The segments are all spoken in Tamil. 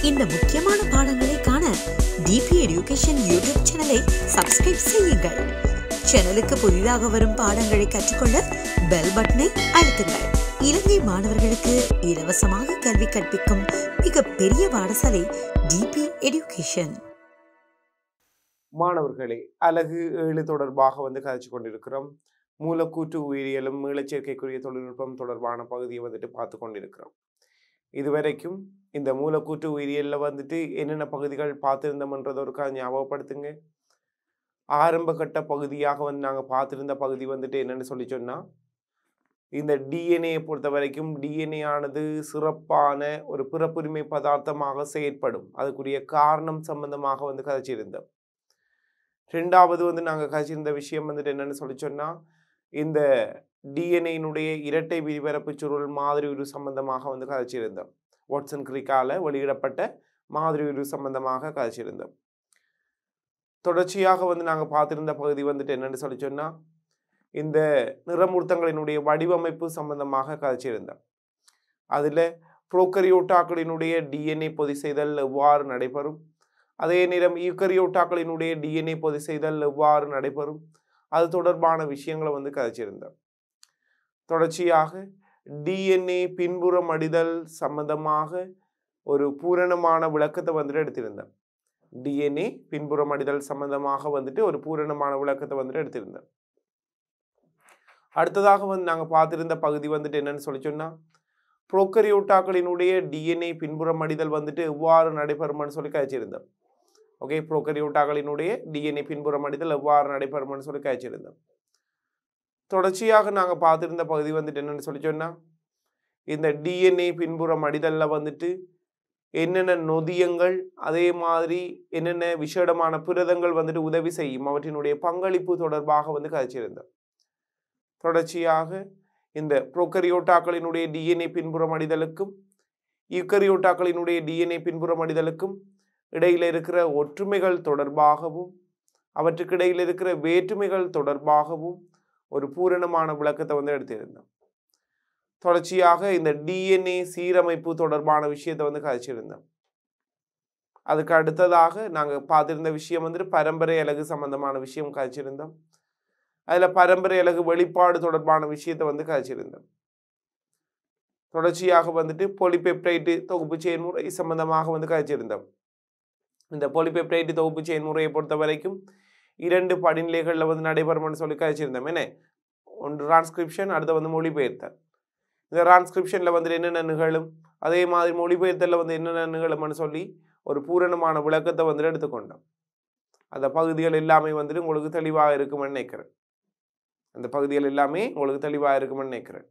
இந்த முக்கியமான பாடங்களை காண டிபி எடுகேஷன் யூடியூப் சேனலை சப்ஸ்கிரைப் செய்யுங்கள் சேனலுக்கு புதிதாக வரும் பாடங்களை கற்றுக்கொள்ள பெல் பட்டனை அழுத்துங்கள் இலங்கை மாணவர்களுக்கு இலவசமாக கல்வி கற்பிக்கும் மிக பெரிய பாடசாலை டிபி எடுகேஷன் மாணவர்களே அலகு ஏழு தொடர்பாக வந்து கதைச்சு கொண்டிருக்கிறோம் மூலக்கூற்று உயிரியலும் மீளச்சேர்க்கைக்குரிய தொழில்நுட்பம் தொடர்பான பகுதியை வந்துட்டு பார்த்து கொண்டிருக்கிறோம் இதுவரைக்கும் இந்த மூலக்கூற்று உயிரியலில் வந்துட்டு என்னென்ன பகுதிகள் பார்த்துருந்தோம்ன்றதை ஒருக்கா ஞாபகப்படுத்துங்க ஆரம்ப கட்ட பகுதியாக வந்து நாங்கள் பார்த்துருந்த பகுதி வந்துட்டு என்னென்னு சொல்லி சொன்னால் இந்த டிஎன்ஏ பொறுத்த வரைக்கும் டிஎன்ஏ ஆனது சிறப்பான ஒரு பிறப்புரிமை பதார்த்தமாக செயற்படும் அதுக்குரிய காரணம் சம்பந்தமாக வந்து கதைச்சிருந்தோம் ரெண்டாவது வந்து நாங்கள் கழிச்சிருந்த விஷயம் வந்துட்டு என்னன்னு சொல்லி சொன்னால் இந்த டிஎன்ஏனுடைய இரட்டை விரிவரப்பு சுருள் மாதிரி உரு சம்பந்தமாக வந்து கதைச்சிருந்தோம் வாட்சன் கிரிக்கால வெளியிடப்பட்ட மாதிரி உரு சம்பந்தமாக கதைச்சிருந்தோம் தொடர்ச்சியாக வந்து நாங்கள் பார்த்திருந்த பகுதி வந்துட்டு என்னன்னு சொல்லி சொன்னால் இந்த நிறமூர்த்தங்களினுடைய வடிவமைப்பு சம்பந்தமாக கதைச்சிருந்தோம் அதில் புரோக்கரியோட்டாக்களினுடைய டிஎன்ஏ பொதி செய்தல் எவ்வாறு நடைபெறும் அதே நேரம் யூக்கரியோட்டாக்களினுடைய டிஎன்ஏ பொதி செய்தல் எவ்வாறு நடைபெறும் அது தொடர்பான விஷயங்களை வந்து கதைச்சிருந்தோம் தொடர்ச்சியாக டிஎன்ஏ பின்புறம் அடிதல் சம்பந்தமாக ஒரு பூரணமான விளக்கத்தை வந்துட்டு எடுத்திருந்தேன் டிஎன்ஏ பின்புறம் அடிதல் சம்பந்தமாக வந்துட்டு ஒரு பூரணமான விளக்கத்தை வந்துட்டு எடுத்திருந்தேன் அடுத்ததாக வந்து நாங்கள் பார்த்திருந்த பகுதி வந்துட்டு என்னன்னு சொல்லி சொன்னால் புரோக்கரியோட்டாக்களினுடைய டிஎன்ஏ பின்புறம் அடிதல் வந்துட்டு எவ்வாறு நடைபெறும்னு சொல்லி கழிச்சிருந்தோம் ஓகே புரோக்கரியோட்டாக்களினுடைய டிஎன்ஏ பின்புறம் அடிதல் எவ்வாறு நடைபெறும்னு சொல்லி கழிச்சிருந்தோம் தொடர்ச்சியாக நாங்கள் பார்த்துருந்த பகுதி வந்துட்டு என்னென்னு சொல்லி சொன்னால் இந்த டிஎன்ஏ பின்புறம் அடிதலில் வந்துட்டு என்னென்ன நொதியங்கள் அதே மாதிரி என்னென்ன விசேடமான புரதங்கள் வந்துட்டு உதவி செய்யும் அவற்றினுடைய பங்களிப்பு தொடர்பாக வந்து கழிச்சிருந்தோம் தொடர்ச்சியாக இந்த புரோக்கரியோட்டாக்களினுடைய டிஎன்ஏ பின்புறம் அடிதலுக்கும் யூக்கரியோட்டாக்களினுடைய டிஎன்ஏ பின்புறம் அடிதலுக்கும் இடையில் இருக்கிற ஒற்றுமைகள் தொடர்பாகவும் அவற்றுக்கு இடையில் இருக்கிற வேற்றுமைகள் தொடர்பாகவும் ஒரு பூரணமான விளக்கத்தை வந்து எடுத்திருந்தோம் தொடர்ச்சியாக இந்த டிஎன்ஏ சீரமைப்பு தொடர்பான விஷயத்தை வந்து கழிச்சிருந்தோம் அதுக்கு அடுத்ததாக நாங்கள் பார்த்திருந்த விஷயம் வந்துட்டு பரம்பரை அலகு சம்பந்தமான விஷயம் கழிச்சிருந்தோம் அதில் பரம்பரை அலகு வெளிப்பாடு தொடர்பான விஷயத்தை வந்து கழிச்சிருந்தோம் தொடர்ச்சியாக வந்துட்டு பொலிபெப்டைட்டு தொகுப்பு செயல்முறை சம்பந்தமாக வந்து கழிச்சிருந்தோம் இந்த பொலிபெப்டைட்டு தொகுப்பு செயல்முறையை பொறுத்த வரைக்கும் இரண்டு படிநிலைகளில் வந்து நடைபெறும்னு சொல்லி கழிச்சிருந்தோம் என்ன ஒன்று டிரான்ஸ்கிரிப்ஷன் அடுத்து வந்து மொழிபெயர்த்தல் இந்த டிரான்ஸ்கிரிப்ஷனில் வந்து என்னென்ன நிகழும் அதே மாதிரி மொழிபெயர்த்தலில் வந்து என்னென்ன நிகழும்னு சொல்லி ஒரு பூரணமான விளக்கத்தை வந்துட்டு எடுத்துக்கொண்டோம் அந்த பகுதிகள் எல்லாமே வந்துட்டு உங்களுக்கு தெளிவாக இருக்குமென்னு நினைக்கிறேன் அந்த பகுதிகள் எல்லாமே உங்களுக்கு தெளிவாக இருக்குமென்னு நினைக்கிறேன்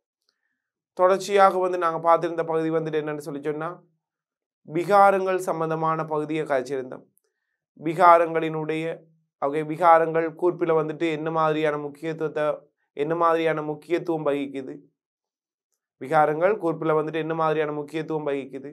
தொடர்ச்சியாக வந்து நாங்கள் பார்த்துருந்த பகுதி வந்துட்டு என்னென்னு சொல்லி சொன்னால் விகாரங்கள் சம்பந்தமான பகுதியை காய்ச்சிருந்தோம் விகாரங்களினுடைய அவை விகாரங்கள் கூர்ப்பில் வந்துட்டு என்ன மாதிரியான முக்கியத்துவத்தை என்ன மாதிரியான முக்கியத்துவம் வகிக்குது விகாரங்கள் கூர்ப்பில் வந்துட்டு என்ன மாதிரியான முக்கியத்துவம் வகிக்குது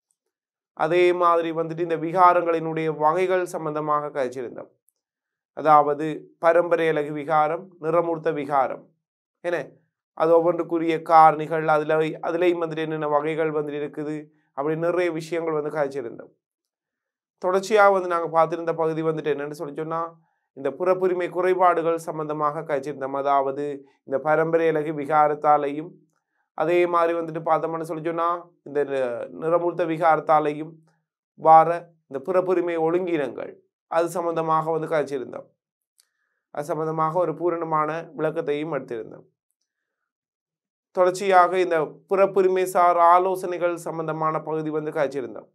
அதே மாதிரி வந்துட்டு இந்த விகாரங்களினுடைய வகைகள் சம்பந்தமாக காய்ச்சிருந்தோம் அதாவது பரம்பரை அலகு விகாரம் நிறமூர்த்த விகாரம் என்ன அது ஒவ்வொன்றுக்குரிய காரணிகள் அதில் அதுலேயும் வந்துட்டு என்னென்ன வகைகள் வந்துட்டு இருக்குது அப்படி நிறைய விஷயங்கள் வந்து காய்ச்சிருந்தோம் தொடர்ச்சியாக வந்து நாங்கள் பார்த்துருந்த பகுதி வந்துட்டு என்னென்னு சொல்லி சொன்னால் இந்த புறப்புரிமை குறைபாடுகள் சம்பந்தமாக காய்ச்சிருந்தோம் அதாவது இந்த பரம்பரை அலகு விகாரத்தாலையும் அதே மாதிரி வந்துட்டு பார்த்தோம்னு சொல்லி சொன்னால் இந்த நிறமூர்த்த விகாரத்தாலையும் வார இந்த புறப்புரிமை ஒழுங்கினங்கள் அது சம்பந்தமாக வந்து காய்ச்சிருந்தோம் அது சம்பந்தமாக ஒரு பூரணமான விளக்கத்தையும் எடுத்திருந்தோம் தொடர்ச்சியாக இந்த புறப்புரிமை சார் ஆலோசனைகள் சம்பந்தமான பகுதி வந்து காய்ச்சிருந்தோம்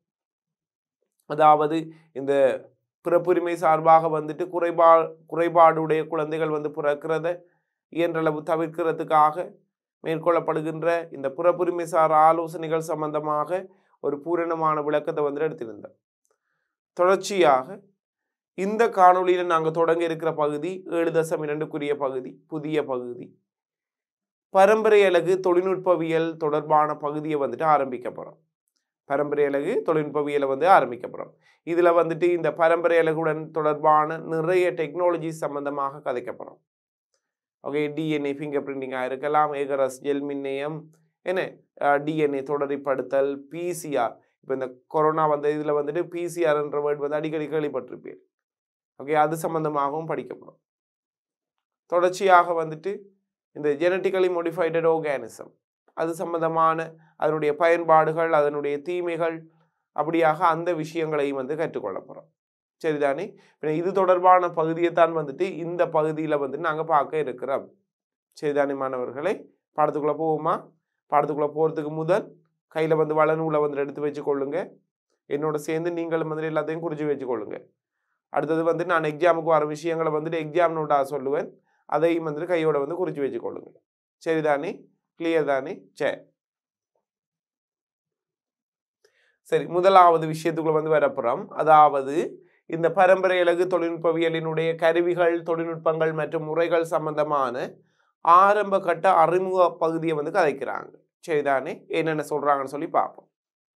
அதாவது இந்த பிறப்புரிமை சார்பாக வந்துட்டு குறைபா குறைபாடுடைய குழந்தைகள் வந்து பிறக்கிறத இயன்றளவு தவிர்க்கிறதுக்காக மேற்கொள்ளப்படுகின்ற இந்த புறப்புரிமை சார் ஆலோசனைகள் சம்பந்தமாக ஒரு பூரணமான விளக்கத்தை வந்து எடுத்திருந்தோம் தொடர்ச்சியாக இந்த காணொளியில் நாங்கள் தொடங்க இருக்கிற பகுதி ஏழு தசம் இரண்டுக்குரிய பகுதி புதிய பகுதி பரம்பரை அலகு தொழில்நுட்பவியல் தொடர்பான பகுதியை வந்துட்டு ஆரம்பிக்க போகிறோம் பரம்பரை அலகு தொழில்நுட்பவியலை வந்து ஆரம்பிக்க போகிறோம் இதில் வந்துட்டு இந்த பரம்பரை அலகுடன் தொடர்பான நிறைய டெக்னாலஜி சம்பந்தமாக கதைக்க போகிறோம் ஓகே டிஎன்ஏ ஃபிங்கர் பிரிண்டிங்காக இருக்கலாம் ஏகரஸ் ஜெல் மின்னியம் என்ன டிஎன்ஏ தொடரிப்படுத்தல் பிசிஆர் இப்போ இந்த கொரோனா வந்த இதில் வந்துட்டு பிசிஆர்ன்ற வேர்ட் வந்து அடிக்கடி கேள்விப்பட்டிருப்பேன் ஓகே அது சம்பந்தமாகவும் படிக்கப்படும் தொடர்ச்சியாக வந்துட்டு இந்த ஜெனட்டிக்கலி மோடிஃபைடட் ஆர்கானிசம் அது சம்பந்தமான அதனுடைய பயன்பாடுகள் அதனுடைய தீமைகள் அப்படியாக அந்த விஷயங்களையும் வந்து கற்றுக்கொள்ள போகிறோம் சரிதானே பின்ன இது தொடர்பான பகுதியை தான் வந்துட்டு இந்த பகுதியில் வந்து நாங்கள் பார்க்க இருக்கிறோம் சரிதானே மாணவர்களை பாடத்துக்குள்ளே போவோமா பாடத்துக்குள்ளே போகிறதுக்கு முதல் கையில் வந்து வளநூலை வந்து எடுத்து வச்சுக்கொள்ளுங்க என்னோட சேர்ந்து நீங்களும் வந்து எல்லாத்தையும் குறித்து வச்சுக்கொள்ளுங்க அடுத்தது வந்து நான் எக்ஸாமுக்கு வர விஷயங்களை வந்துட்டு எக்ஸாம் நோட்டாக சொல்லுவேன் அதையும் வந்துட்டு கையோட வந்து குறித்து வச்சுக்கொள்ளுங்க சரிதானே கிளியர் தானே சரி சரி முதலாவது விஷயத்துக்குள்ள வந்து வரப்புறம் அதாவது இந்த பரம்பரை இலகு தொழில்நுட்பவியலினுடைய கருவிகள் தொழில்நுட்பங்கள் மற்றும் முறைகள் சம்பந்தமான ஆரம்ப கட்ட அறிமுக பகுதியை வந்து கதைக்கிறாங்க சரிதானே என்னென்ன சொல்றாங்கன்னு சொல்லி பார்ப்போம்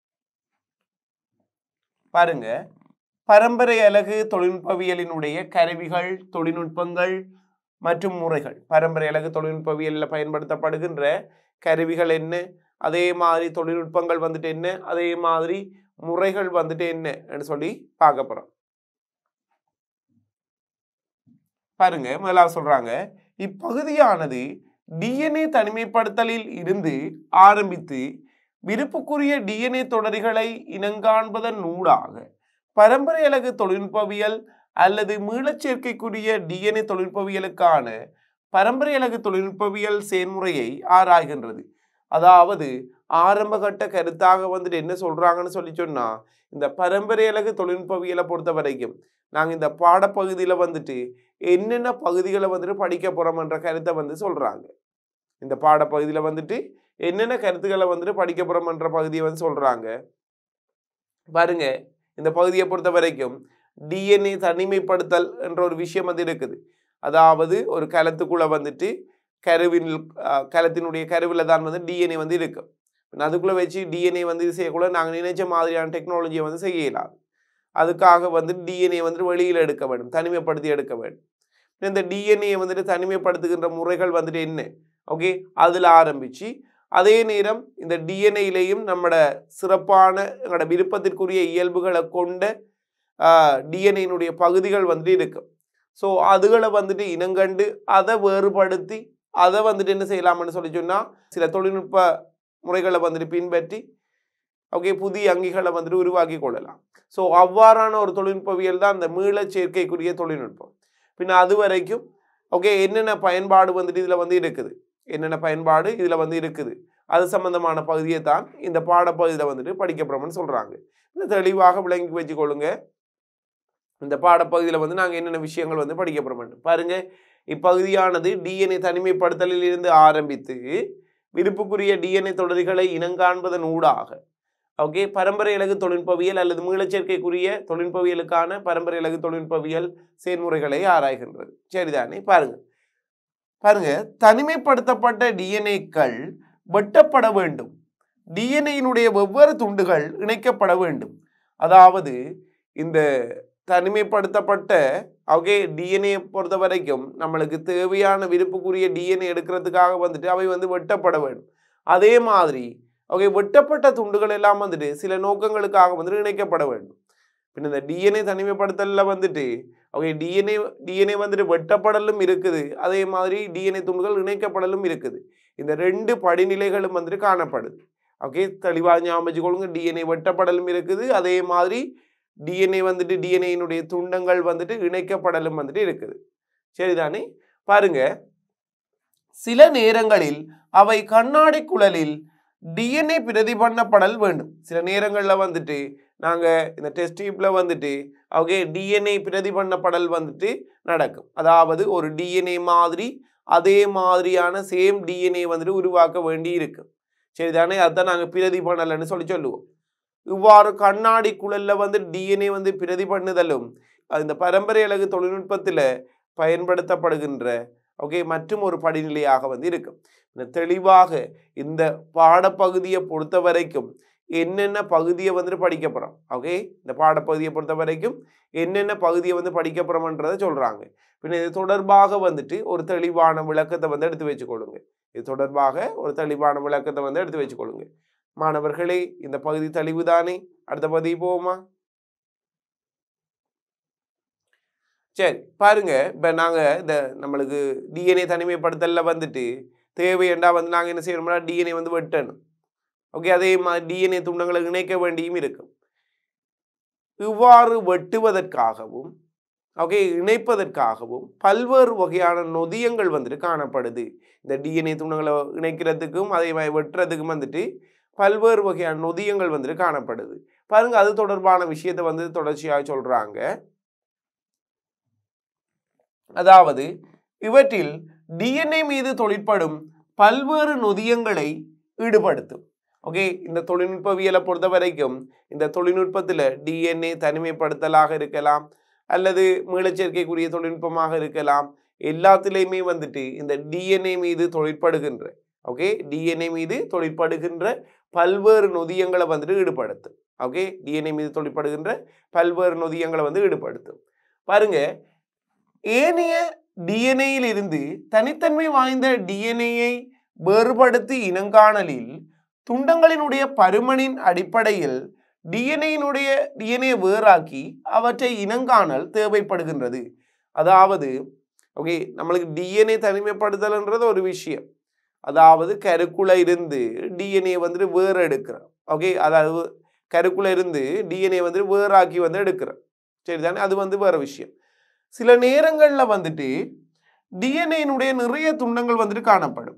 பாருங்க பரம்பரை அலகு தொழில்நுட்பவியலினுடைய கருவிகள் தொழில்நுட்பங்கள் மற்றும் முறைகள் பரம்பரை அலகு தொழில்நுட்பவியலில் பயன்படுத்தப்படுகின்ற கருவிகள் என்ன அதே மாதிரி தொழில்நுட்பங்கள் வந்துட்டு என்ன அதே மாதிரி முறைகள் வந்துட்டு என்ன சொல்லி பார்க்க போறோம் பாருங்க முதலாவது சொல்றாங்க இப்பகுதியானது டிஎன்ஏ தனிமைப்படுத்தலில் இருந்து ஆரம்பித்து விருப்புக்குரிய டிஎன்ஏ தொடரிகளை இனங்காண்பதன் ஊடாக பரம்பரை அலகு தொழில்நுட்பவியல் அல்லது மீளச்சேர்க்கைக்குரிய டிஎன்ஏ தொழில்நுட்பவியலுக்கான பரம்பரை அலகு தொழில்நுட்பவியல் செயல்முறையை ஆராய்கின்றது அதாவது ஆரம்பகட்ட கருத்தாக வந்துட்டு என்ன சொல்றாங்கன்னு சொல்லி சொன்னா இந்த பரம்பரை அலகு தொழில்நுட்பவியலை பொறுத்த வரைக்கும் நாங்கள் இந்த பாடப்பகுதியில் வந்துட்டு என்னென்ன பகுதிகளை வந்துட்டு படிக்க போறோம்ன்ற கருத்தை வந்து சொல்றாங்க இந்த பாடப்பகுதியில் வந்துட்டு என்னென்ன கருத்துக்களை வந்துட்டு படிக்க போறோம்ன்ற பகுதியை வந்து சொல்றாங்க பாருங்க இந்த பகுதியை பொறுத்த வரைக்கும் டிஎன்ஏ தனிமைப்படுத்தல் என்ற ஒரு விஷயம் வந்து இருக்குது அதாவது ஒரு கலத்துக்குள்ள வந்துட்டு கருவின் அஹ், கலத்தினுடைய கருவில் தான் வந்து டிஎன்ஏ வந்து இருக்கும் அதுக்குள்ளே வச்சு டிஎன்ஏ வந்து இது செய்யக்குள்ள நாங்கள் நினைச்ச மாதிரியான டெக்னாலஜியை வந்து செய்ய இயலாது அதுக்காக வந்து டிஎன்ஏ வந்துட்டு வெளியில் எடுக்க வேண்டும் தனிமைப்படுத்தி எடுக்க வேண்டும் இந்த டிஎன்ஏ வந்துட்டு தனிமைப்படுத்துகின்ற முறைகள் வந்துட்டு என்ன ஓகே அதில் ஆரம்பித்து அதே நேரம் இந்த டிஎன்ஏலையும் நம்மட சிறப்பான எங்களோட விருப்பத்திற்குரிய இயல்புகளை கொண்ட டிஎன்ஏனுடைய பகுதிகள் வந்துட்டு இருக்கும் ஸோ அதுகளை வந்துட்டு இனங்கண்டு அதை வேறுபடுத்தி அதை வந்துட்டு என்ன செய்யலாம்னு சொல்லி சொன்னால் சில தொழில்நுட்ப முறைகளை வந்துட்டு பின்பற்றி ஓகே புதிய அங்கிகளை வந்துட்டு உருவாக்கி கொள்ளலாம் ஸோ அவ்வாறான ஒரு தொழில்நுட்பவியல் தான் அந்த மீளச் சேர்க்கைக்குரிய தொழில்நுட்பம் பின்ன அது வரைக்கும் ஓகே என்னென்ன பயன்பாடு வந்துட்டு இதில் வந்து இருக்குது என்னென்ன பயன்பாடு இதில் வந்து இருக்குது அது சம்பந்தமான பகுதியை தான் இந்த பாடப்பகுதியில் வந்துட்டு படிக்கப்படும்னு சொல்கிறாங்க இந்த தெளிவாக விளங்கி வச்சுக்கொள்ளுங்க இந்த பாடப்பகுதியில் வந்து நாங்கள் என்னென்ன விஷயங்கள் வந்து படிக்க போகிறோம் பாருங்க இப்பகுதியானது டிஎன்ஏ தனிமைப்படுத்தலில் இருந்து ஆரம்பித்து விருப்புக்குரிய டிஎன்ஏ தொடர்களை இனங்காண்பதன் ஊடாக ஓகே பரம்பரை இலகு தொழில்நுட்பவியல் அல்லது மீளச்சேர்க்கைக்குரிய தொழில்நுட்பவியலுக்கான பரம்பரை இலகு தொழில்நுட்பவியல் செயல்முறைகளை ஆராய்கின்றது சரிதானே பாருங்க பாருங்க தனிமைப்படுத்தப்பட்ட டிஎன்ஏக்கள் வெட்டப்பட வேண்டும் டிஎன்ஏயினுடைய வெவ்வேறு துண்டுகள் இணைக்கப்பட வேண்டும் அதாவது இந்த தனிமைப்படுத்தப்பட்ட ஓகே டிஎன்ஏ பொறுத்த வரைக்கும் நம்மளுக்கு தேவையான விருப்புக்குரிய டிஎன்ஏ எடுக்கிறதுக்காக வந்துட்டு அவை வந்து வெட்டப்பட வேண்டும் அதே மாதிரி ஓகே வெட்டப்பட்ட துண்டுகள் எல்லாம் வந்துட்டு சில நோக்கங்களுக்காக வந்துட்டு இணைக்கப்பட வேண்டும் பின் இந்த டிஎன்ஏ தனிமைப்படுத்தலில் வந்துட்டு ஓகே டிஎன்ஏ டிஎன்ஏ வந்துட்டு வெட்டப்படலும் இருக்குது அதே மாதிரி டிஎன்ஏ துண்டுகள் இணைக்கப்படலும் இருக்குது இந்த ரெண்டு படிநிலைகளும் வந்துட்டு காணப்படுது ஓகே தெளிவாக ஞாபகம் வச்சுக்கொள்ளுங்க டிஎன்ஏ வெட்டப்படலும் இருக்குது அதே மாதிரி டிஎன்ஏ வந்துட்டு டிஎன்ஏனுடைய துண்டங்கள் வந்துட்டு இணைக்கப்படலும் வந்துட்டு இருக்குது சரிதானே பாருங்க சில நேரங்களில் அவை கண்ணாடி குழலில் டிஎன்ஏ பிரதிபண்ணப்படல் வேண்டும் சில நேரங்களில் வந்துட்டு நாங்கள் இந்த டெஸ்ட் டியூப்பில் வந்துட்டு ஓகே டிஎன்ஏ பிரதிபண்ணப்படல் வந்துட்டு நடக்கும் அதாவது ஒரு டிஎன்ஏ மாதிரி அதே மாதிரியான சேம் டிஎன்ஏ வந்துட்டு உருவாக்க வேண்டி இருக்கு சரிதானே அதுதான் நாங்கள் பிரதிபண்ணலைன்னு சொல்லி சொல்லுவோம் இவ்வாறு கண்ணாடி குழல்ல வந்து டிஎன்ஏ வந்து பிரதிபண்ணுதலும் இந்த பரம்பரை அலகு தொழில்நுட்பத்தில் பயன்படுத்தப்படுகின்ற ஓகே மற்றும் ஒரு படிநிலையாக வந்து இருக்கும் இந்த தெளிவாக இந்த பாடப்பகுதியை பொறுத்த வரைக்கும் என்னென்ன பகுதியை வந்துட்டு படிக்க போகிறோம் ஓகே இந்த பாடப்பகுதியை பொறுத்த வரைக்கும் என்னென்ன பகுதியை வந்து படிக்க போகிறோம்ன்றதை சொல்கிறாங்க பின்ன இது தொடர்பாக வந்துட்டு ஒரு தெளிவான விளக்கத்தை வந்து எடுத்து வச்சுக்கொள்ளுங்க இது தொடர்பாக ஒரு தெளிவான விளக்கத்தை வந்து எடுத்து வச்சுக்கொள்ளுங்க மாணவர்களே இந்த பகுதி தெளிவுதானே அடுத்த பகுதி போவோமா சரி பாருங்க இப்போ நாங்கள் இந்த நம்மளுக்கு டிஎன்ஏ தனிமைப்படுத்தலில் வந்துட்டு தேவையண்டா வந்து நாங்கள் என்ன செய்யணும்னா டிஎன்ஏ வந்து வெட்டணும் ஓகே அதே மாதிரி டிஎன்ஏ துண்டங்களை இணைக்க வேண்டியும் இருக்கும் இவ்வாறு வெட்டுவதற்காகவும் ஓகே இணைப்பதற்காகவும் பல்வேறு வகையான நொதியங்கள் வந்துட்டு காணப்படுது இந்த டிஎன்ஏ துண்டங்களை இணைக்கிறதுக்கும் அதே மாதிரி வெட்டுறதுக்கும் வந்துட்டு பல்வேறு வகையான நொதியங்கள் வந்துட்டு காணப்படுது பாருங்க அது தொடர்பான விஷயத்தை வந்து தொடர்ச்சியாக சொல்றாங்க அதாவது இவற்றில் டிஎன்ஏ மீது தொழிற்படும் பல்வேறு நொதியங்களை ஈடுபடுத்தும் ஓகே இந்த தொழில்நுட்பவியலை பொறுத்த வரைக்கும் இந்த தொழில்நுட்பத்தில் டிஎன்ஏ தனிமைப்படுத்தலாக இருக்கலாம் அல்லது மீளச்சேர்க்கைக்குரிய தொழில்நுட்பமாக இருக்கலாம் எல்லாத்துலேயுமே வந்துட்டு இந்த டிஎன்ஏ மீது தொழிற்படுகின்ற ஓகே டிஎன்ஏ மீது தொழிற்படுகின்ற பல்வேறு நொதியங்களை வந்துட்டு ஈடுபடுத்தும் ஓகே டிஎன்ஏ மீது தொழிற்படுகின்ற பல்வேறு நொதியங்களை வந்து ஈடுபடுத்தும் பாருங்க ஏனைய டிஎன்ஏயில் இருந்து தனித்தன்மை வாய்ந்த டிஎன்ஏயை வேறுபடுத்தி இனங்காணலில் துண்டங்களினுடைய பருமனின் அடிப்படையில் டிஎன்ஏயினுடைய டிஎன்ஏ வேறாக்கி அவற்றை இனங்காணல் தேவைப்படுகின்றது அதாவது ஓகே நம்மளுக்கு டிஎன்ஏ தனிமைப்படுத்தல்ன்றது ஒரு விஷயம் அதாவது கருக்குள்ள இருந்து டிஎன்ஏ வந்துட்டு வேறு எடுக்கிறோம் ஓகே அதாவது கருக்குள்ள இருந்து டிஎன்ஏ வந்துட்டு வேறாக்கி வந்து எடுக்கிறோம் சரிதானே அது வந்து வேற விஷயம் சில நேரங்களில் வந்துட்டு டிஎன்ஏனுடைய நிறைய துண்டங்கள் வந்துட்டு காணப்படும்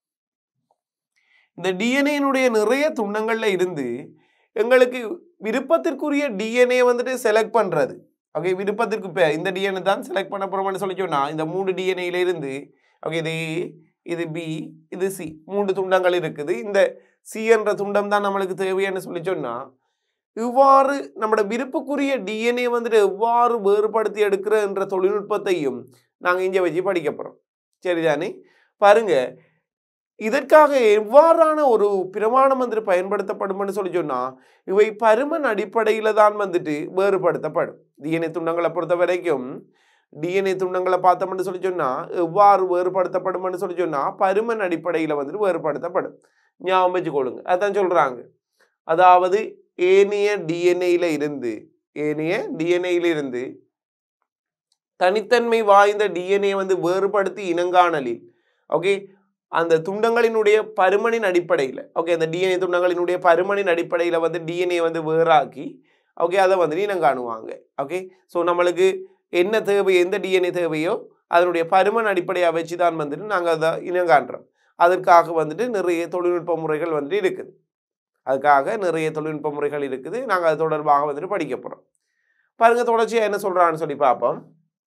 இந்த டிஎன்ஏனுடைய நிறைய துண்டங்கள்ல இருந்து எங்களுக்கு விருப்பத்திற்குரிய டிஎன்ஏ வந்துட்டு செலக்ட் பண்றது ஓகே விருப்பத்திற்கு பே இந்த டிஎன்ஏ தான் செலக்ட் பண்ண போறோம்னு சொல்லி சொன்னா இந்த மூணு டிஎன்ஏல இருந்து ஓகே இது A, இது பி இது சி மூன்று துண்டங்கள் இருக்குது இந்த சி என்ற துண்டம் தான் நம்மளுக்கு தேவைன்னு சொல்லி சொன்னா இவ்வாறு நம்மளோட விருப்புக்குரிய டிஎன்ஏ வந்துட்டு எவ்வாறு வேறுபடுத்தி எடுக்கிற என்ற தொழில்நுட்பத்தையும் நாங்கள் இங்கே வச்சு படிக்க போகிறோம் சரிதானே பாருங்க இதற்காக எவ்வாறான ஒரு பிரமாணம் வந்துட்டு பயன்படுத்தப்படும்னு சொல்லி சொன்னா இவை பருமன் அடிப்படையில தான் வந்துட்டு வேறுபடுத்தப்படும் டிஎன்ஏ துண்டங்களை பொறுத்த வரைக்கும் டிஎன்ஏ துண்டங்களை பார்த்தோம்னு சொல்லி சொன்னா எவ்வாறு வேறுபடுத்தப்படும்னு சொல்லி சொன்னா பருமன் அடிப்படையில வந்துட்டு வேறுபடுத்தப்படும் ஞாபகம் வச்சுக்கொள்ளுங்க அதான் சொல்றாங்க அதாவது ஏனைய டிஎன்ஏல இருந்து ஏனைய டிஎன்ஏல இருந்து தனித்தன்மை வாய்ந்த டிஎன்ஏ வந்து வேறுபடுத்தி இனங்காணலில் ஓகே அந்த துண்டங்களினுடைய பருமனின் அடிப்படையில் ஓகே அந்த டிஎன்ஏ துண்டங்களினுடைய பருமனின் அடிப்படையில் வந்து டிஎன்ஏ வந்து வேறாக்கி ஓகே அதை வந்து இனம் காணுவாங்க ஓகே ஸோ நம்மளுக்கு என்ன தேவை எந்த டிஎன்ஏ தேவையோ அதனுடைய பருமன் அடிப்படையாக வச்சு தான் வந்துட்டு நாங்கள் அதை இனம் காண்றோம் அதற்காக வந்துட்டு நிறைய தொழில்நுட்ப முறைகள் வந்துட்டு இருக்குது அதுக்காக நிறைய தொழில்நுட்ப முறைகள் இருக்குது நாங்கள் அது தொடர்பாக வந்துட்டு படிக்க போகிறோம் பாருங்க தொடர்ச்சியாக என்ன சொல்கிறான்னு சொல்லி பார்ப்போம்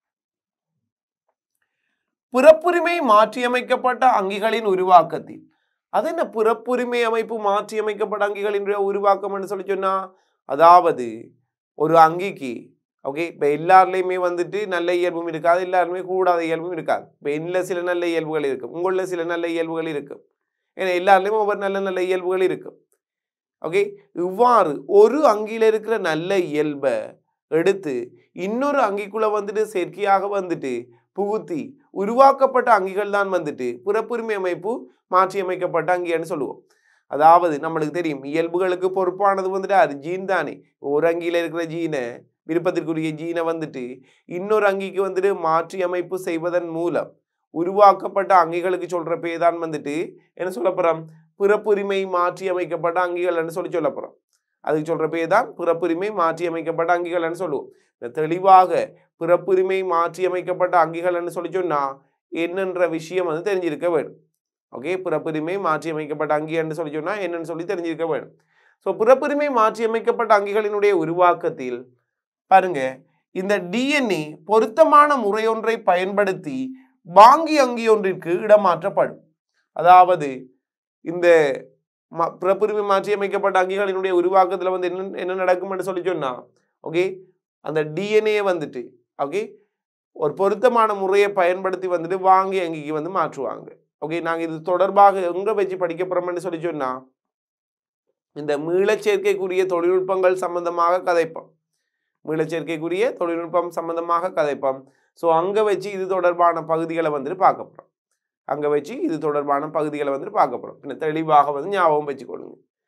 பிறப்புரிமை மாற்றியமைக்கப்பட்ட அங்கிகளின் உருவாக்கத்தில் அது என்ன பிறப்புரிமை அமைப்பு மாற்றியமைக்கப்பட்ட அங்கிகளின் உருவாக்கம்னு சொல்லி சொன்னா அதாவது ஒரு அங்கிக்கு ஓகே இப்போ எல்லாருலேயுமே வந்துட்டு நல்ல இயல்பும் இருக்காது எல்லாருமே கூடாத இயல்பும் இருக்காது இப்போ என்னில் சில நல்ல இயல்புகள் இருக்கும் உங்களில் சில நல்ல இயல்புகள் இருக்கும் ஏன்னா எல்லாருலேயுமே ஒவ்வொரு நல்ல நல்ல இயல்புகள் இருக்கும் ஓகே இவ்வாறு ஒரு அங்கியில் இருக்கிற நல்ல இயல்பை எடுத்து இன்னொரு அங்கிக்குள்ள வந்துட்டு செயற்கையாக வந்துட்டு புகுத்தி உருவாக்கப்பட்ட அங்கிகள் தான் வந்துட்டு பிறப்புரிமை அமைப்பு மாற்றியமைக்கப்பட்ட அங்கின்னு சொல்லுவோம் அதாவது நம்மளுக்கு தெரியும் இயல்புகளுக்கு பொறுப்பானது வந்துட்டு அது ஜீன் தானே ஒரு அங்கியில் இருக்கிற ஜீனை விருப்பத்திற்குரிய ஜீனை வந்துட்டு இன்னொரு அங்கிக்கு வந்துட்டு மாற்றி அமைப்பு செய்வதன் மூலம் உருவாக்கப்பட்ட அங்கிகளுக்கு சொல்ற பேர் தான் வந்துட்டு என்ன சொல்ல போறோம் பிறப்புரிமை மாற்றி அமைக்கப்பட்ட அங்கிகள்னு சொல்லி சொல்ல போறோம் அதுக்கு சொல்ற பேர் தான் பிறப்புரிமை மாற்றி அமைக்கப்பட்ட அங்கிகள்னு சொல்லுவோம் இந்த தெளிவாக பிறப்புரிமை மாற்றி அமைக்கப்பட்ட அங்கிகள்னு சொல்லி சொன்னா என்னன்ற விஷயம் வந்து தெரிஞ்சிருக்க வேணும் ஓகே பிறப்புரிமை மாற்றி அமைக்கப்பட்ட அங்கி என்று சொல்லி சொன்னா என்னன்னு சொல்லி தெரிஞ்சிருக்க வேணும் ஸோ பிறப்புரிமை மாற்றி அமைக்கப்பட்ட அங்கிகளினுடைய உருவாக்கத்தில் பாருங்க இந்த டிஎன்ஏ பொருத்தமான முறையொன்றை பயன்படுத்தி வாங்கி அங்கி ஒன்றிற்கு இடமாற்றப்படும் அதாவது இந்த ம- பிறப்புரிமை மாற்றி அமைக்கப்பட்ட அங்கிகளினுடைய உருவாக்கத்தில் வந்து என்ன என்ன நடக்கும்னு சொல்லி சொன்னா ஓகே அந்த டிஎன்ஏ வந்துட்டு ஓகே ஒரு பொருத்தமான முறையை பயன்படுத்தி வந்துட்டு வாங்கி அங்கிக்கு வந்து மாற்றுவாங்க ஓகே நாங்கள் இது தொடர்பாக எங்கே வச்சு படிக்க போகிறோம்னு சொல்லி சொன்னா இந்த மீளச்சேர்க்கைக்குரிய தொழில்நுட்பங்கள் சம்பந்தமாக கதைப்போம் மீளச்சேர்க்கைக்குரிய தொழில்நுட்பம் சம்பந்தமாக கதைப்போம் ஸோ அங்கே வச்சு இது தொடர்பான பகுதிகளை வந்துட்டு பார்க்க போகிறோம் அங்கே வச்சு இது தொடர்பான பகுதிகளை வந்துட்டு பார்க்க போகிறோம் பின்ன தெளிவாக வந்து ஞாபகம் வச்சுக்கொள்ளுங்க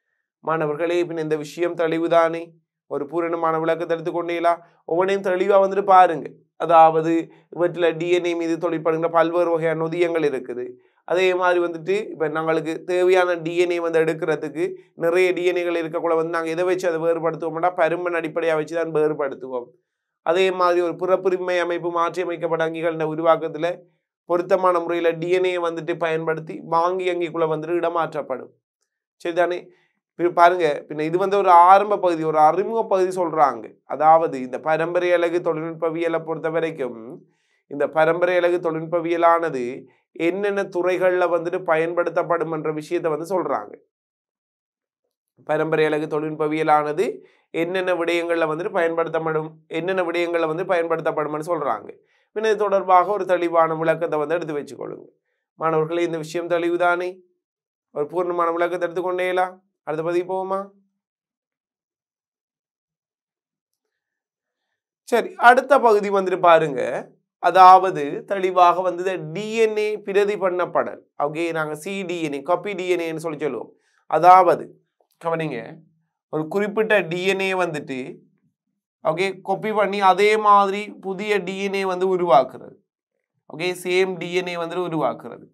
மாணவர்களே பின் இந்த விஷயம் தெளிவுதானே ஒரு பூரணமான விளக்கத்தை எடுத்துக்கொண்டீங்களா ஒவ்வொன்றையும் தெளிவா வந்துட்டு பாருங்க அதாவது இவற்றில் டிஎன்ஏ மீது தொழிற்படுகின்ற பல்வேறு வகையான நொதியங்கள் இருக்குது அதே மாதிரி வந்துட்டு இப்போ நாங்களுக்கு தேவையான டிஎன்ஏ வந்து எடுக்கிறதுக்கு நிறைய டிஎன்ஏகள் இருக்கக்குள்ள வந்து நாங்கள் எதை வச்சு அதை வேறுபடுத்துவோம்னா பருமன் அடிப்படையாக வச்சு தான் வேறுபடுத்துவோம் அதே மாதிரி ஒரு புறப்புரிமை அமைப்பு மாற்றியமைக்கப்பட்ட அங்கிகளின் உருவாக்கத்தில் பொருத்தமான முறையில் டிஎன்ஏ வந்துட்டு பயன்படுத்தி வாங்கி அங்கிக்குள்ளே வந்துட்டு இடமாற்றப்படும் சரிதானே இப்ப பாருங்க பின்ன இது வந்து ஒரு ஆரம்ப பகுதி ஒரு அறிமுக பகுதி சொல்றாங்க அதாவது இந்த பரம்பரை அழகு தொழில்நுட்பவியலை பொறுத்த வரைக்கும் இந்த பரம்பரை அழகு தொழில்நுட்பவியலானது என்னென்ன துறைகள்ல வந்துட்டு பயன்படுத்தப்படும் என்ற விஷயத்தை வந்து சொல்றாங்க பரம்பரை அழகு தொழில்நுட்பவியலானது என்னென்ன விடயங்கள்ல வந்துட்டு பயன்படுத்தப்படும் என்னென்ன விடயங்கள்ல வந்து பயன்படுத்தப்படும்னு சொல்றாங்க பின்ன இது தொடர்பாக ஒரு தெளிவான விளக்கத்தை வந்து எடுத்து வச்சுக்கொள்ளுங்க மாணவர்களே இந்த விஷயம் தெளிவுதானே ஒரு பூர்ணமான விளக்கத்தை எடுத்துக்கொண்டேலா அடுத்த பதிவு போவோமா சரி அடுத்த பகுதி வந்துட்டு பாருங்க அதாவது தெளிவாக வந்து டிஎன்ஏ பிரதி பண்ணப்படல் ஓகே நாங்கள் சிடிஎன்ஏ காப்பி டிஎன்ஏன்னு சொல்லி சொல்லுவோம் அதாவது கவனிங்க ஒரு குறிப்பிட்ட டிஎன்ஏ வந்துட்டு ஓகே காப்பி பண்ணி அதே மாதிரி புதிய டிஎன்ஏ வந்து உருவாக்குறது ஓகே சேம் டிஎன்ஏ வந்து உருவாக்குறது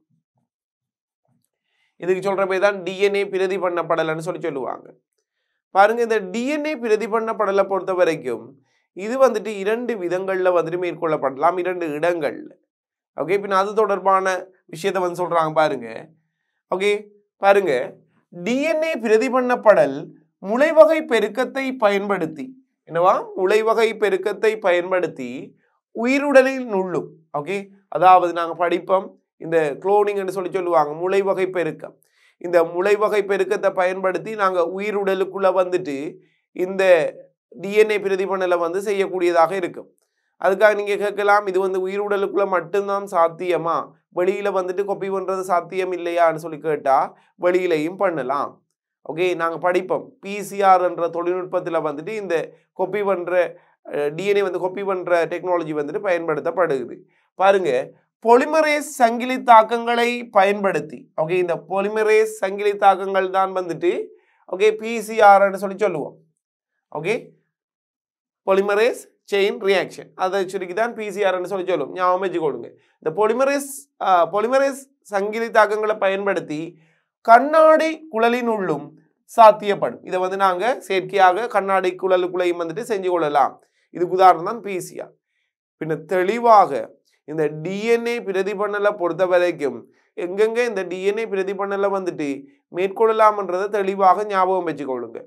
இதுக்கு சொல்ற பேர் தான் டிஎன்ஏ பிரதி பண்ணப்படலைன்னு சொல்லி சொல்லுவாங்க பாருங்க இந்த டிஎன்ஏ பிரதி பண்ணப்படலை பொறுத்த வரைக்கும் இது வந்துட்டு இரண்டு விதங்கள்ல வந்துட்டு மேற்கொள்ளப்படலாம் இரண்டு இடங்கள்ல ஓகே பின்ன அது தொடர்பான விஷயத்தை வந்து சொல்றாங்க பாருங்க ஓகே பாருங்க டிஎன்ஏ பிரதி பண்ணப்படல் முளைவகை பெருக்கத்தை பயன்படுத்தி என்னவா முளைவகை பெருக்கத்தை பயன்படுத்தி உயிருடலில் நுள்ளும் ஓகே அதாவது நாங்க படிப்போம் இந்த குளோனிங்னு சொல்லி சொல்லுவாங்க முளைவகை பெருக்கம் இந்த முளைவகை பெருக்கத்தை பயன்படுத்தி நாங்கள் உயிருடலுக்குள்ள வந்துட்டு இந்த டிஎன்ஏ பிரதிபலனை வந்து செய்யக்கூடியதாக இருக்கும் அதுக்காக நீங்க கேட்கலாம் இது வந்து உயிருடலுக்குள்ள மட்டும்தான் சாத்தியமா வெளியில வந்துட்டு கொப்பி பண்றது சாத்தியம் இல்லையான்னு சொல்லி கேட்டா வெளியிலையும் பண்ணலாம் ஓகே நாங்கள் படிப்போம் பிசிஆர் என்ற தொழில்நுட்பத்தில் வந்துட்டு இந்த கொப்பி பண்ற டிஎன்ஏ வந்து கொப்பி பண்ற டெக்னாலஜி வந்துட்டு பயன்படுத்தப்படுது பாருங்க பொலிமரேஸ் சங்கிலி தாக்கங்களை பயன்படுத்தி ஓகே இந்த பொலிமரேஸ் சங்கிலி தாக்கங்கள் தான் வந்துட்டு ஓகே பிசிஆர்னு சொல்லி சொல்லுவோம் ஓகே பொலிமரேஸ் செயின் ரியாக்ஷன் அதை சுருக்கி தான் பிசிஆர்னு சொல்லி சொல்லுவோம் ஞாபகம் வச்சுக்கொள்ளுங்க இந்த பொலிமரேஸ் பொலிமரேஸ் சங்கிலி தாக்கங்களை பயன்படுத்தி கண்ணாடி குழலின் உள்ளும் சாத்தியப்படும் இதை வந்து நாங்கள் செயற்கையாக கண்ணாடி குழலுக்குள்ளையும் வந்துட்டு செஞ்சு கொள்ளலாம் இதுக்கு உதாரணம் தான் பிசிஆர் பின்ன தெளிவாக இந்த டிஎன்ஏ பிரதிபண்ணலை பொறுத்த வரைக்கும் எங்கெங்க இந்த டிஎன்ஏ பிரதிபண்ணலை வந்துட்டு மேற்கொள்ளலாம்ன்றதை தெளிவாக ஞாபகம் வச்சுக்கொள்ளுங்க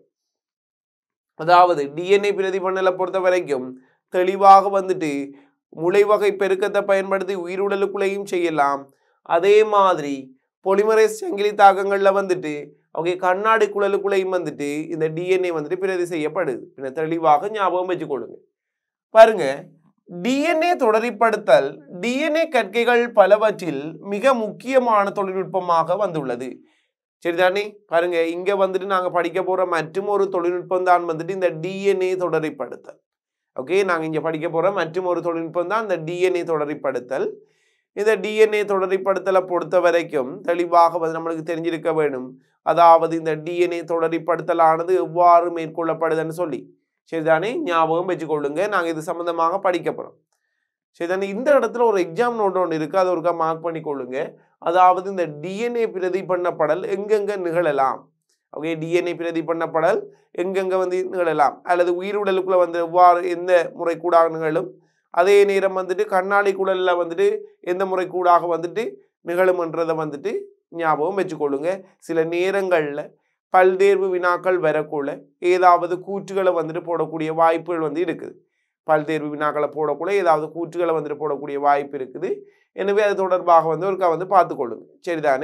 அதாவது டிஎன்ஏ பிரதிபண்ணலை பொறுத்த வரைக்கும் தெளிவாக வந்துட்டு முளைவகை பெருக்கத்தை பயன்படுத்தி உயிருடலுக்குள்ளேயும் செய்யலாம் அதே மாதிரி பொலிமரேஸ் சங்கிலி தாக்கங்களில் வந்துட்டு ஓகே கண்ணாடி குழலுக்குள்ளேயும் வந்துட்டு இந்த டிஎன்ஏ வந்துட்டு பிரதி செய்யப்படுது பின்ன தெளிவாக ஞாபகம் வச்சுக்கொள்ளுங்க பாருங்க டிஎன்ஏ தொடரிப்படுத்தல் டிஎன்ஏ கற்கைகள் பலவற்றில் மிக முக்கியமான தொழில்நுட்பமாக வந்துள்ளது சரிதானே பாருங்க இங்க வந்துட்டு நாங்க படிக்க போற மற்றும் ஒரு தொழில்நுட்பம் தான் வந்துட்டு இந்த டிஎன்ஏ தொடரிப்படுத்தல் ஓகே நாங்க இங்க படிக்க போற மற்றும் ஒரு தொழில்நுட்பம் தான் இந்த டிஎன்ஏ தொடரிப்படுத்தல் இந்த டிஎன்ஏ தொடரிப்படுத்தலை பொறுத்த வரைக்கும் தெளிவாக வந்து நம்மளுக்கு தெரிஞ்சிருக்க வேணும் அதாவது இந்த டிஎன்ஏ தொடரிப்படுத்தலானது எவ்வாறு மேற்கொள்ளப்படுதுன்னு சொல்லி சரிதானே ஞாபகம் வச்சுக்கொள்ளுங்க நாங்கள் இது சம்பந்தமாக படிக்க போகிறோம் சரிதானே இந்த இடத்துல ஒரு எக்ஸாம் நோட் ஒன்று இருக்குது அதை ஒருக்கா மார்க் பண்ணிக்கொள்ளுங்க அதாவது இந்த டிஎன்ஏ பிரதி பண்ணப்படல் எங்கெங்க நிகழலாம் ஓகே டிஎன்ஏ பிரதி பண்ணப்படல் எங்கெங்க வந்து நிகழலாம் அல்லது உயிருடலுக்குள்ள வந்து எவ்வாறு எந்த முறை கூடாக நிகழும் அதே நேரம் வந்துட்டு கண்ணாடி குழலில் வந்துட்டு எந்த முறை கூடாக வந்துட்டு நிகழும்ன்றதை வந்துட்டு ஞாபகம் வச்சுக்கொள்ளுங்க சில நேரங்களில் பல்தேர்வு வினாக்கள் வரக்குள்ள ஏதாவது கூற்றுகளை வந்துட்டு போடக்கூடிய வாய்ப்புகள் வந்து இருக்குது பல்தேர்வு வினாக்களை போடக்குள்ள ஏதாவது கூற்றுகளை வந்துட்டு போடக்கூடிய வாய்ப்பு இருக்குது எனவே அது தொடர்பாக வந்து ஒருக்கா வந்து பார்த்துக்கொள்ளுங்க சரிதானே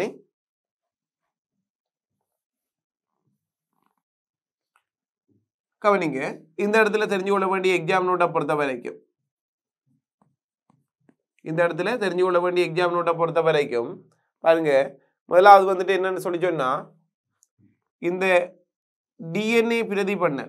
கவனிங்க இந்த இடத்துல தெரிஞ்சு கொள்ள வேண்டிய எக்ஸாம் நோட்டை பொறுத்த வரைக்கும் இந்த இடத்துல தெரிஞ்சு கொள்ள வேண்டிய எக்ஸாம் நோட்டை பொறுத்த வரைக்கும் பாருங்க முதலாவது வந்துட்டு என்னன்னு சொல்லி சொன்னா இந்த டிஎன்ஏ பிரதி பண்ண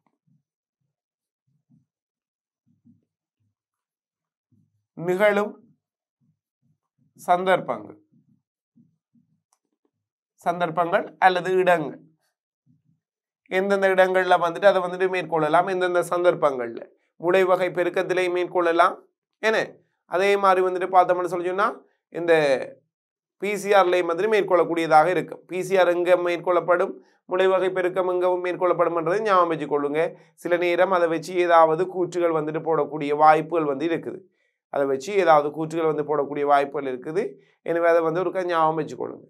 நிகழும் சந்தர்ப்பங்கள் சந்தர்ப்பங்கள் அல்லது இடங்கள் எந்தெந்த இடங்கள்ல வந்துட்டு அதை வந்துட்டு மேற்கொள்ளலாம் எந்தெந்த சந்தர்ப்பங்கள்ல முளை வகை பெருக்கத்திலே மேற்கொள்ளலாம் என்ன அதே மாதிரி வந்துட்டு பார்த்தோம்னு சொல்லி சொன்னா இந்த பிசிஆர்லையும் வந்துட்டு மேற்கொள்ளக்கூடியதாக இருக்கும் பிசிஆர் எங்கே மேற்கொள்ளப்படும் முளை வகை பெருக்கம் எங்கவும் மேற்கொள்ளப்படும்ன்றதை ஞாபகம் வச்சுக்கொள்ளுங்க சில நேரம் அதை வச்சு ஏதாவது கூற்றுகள் வந்துட்டு போடக்கூடிய வாய்ப்புகள் வந்து இருக்குது அதை வச்சு ஏதாவது கூற்றுகள் வந்து போடக்கூடிய வாய்ப்புகள் இருக்குது எனவே அதை வந்து ஒரு ஞாபகம் வச்சுக்கொள்ளுங்க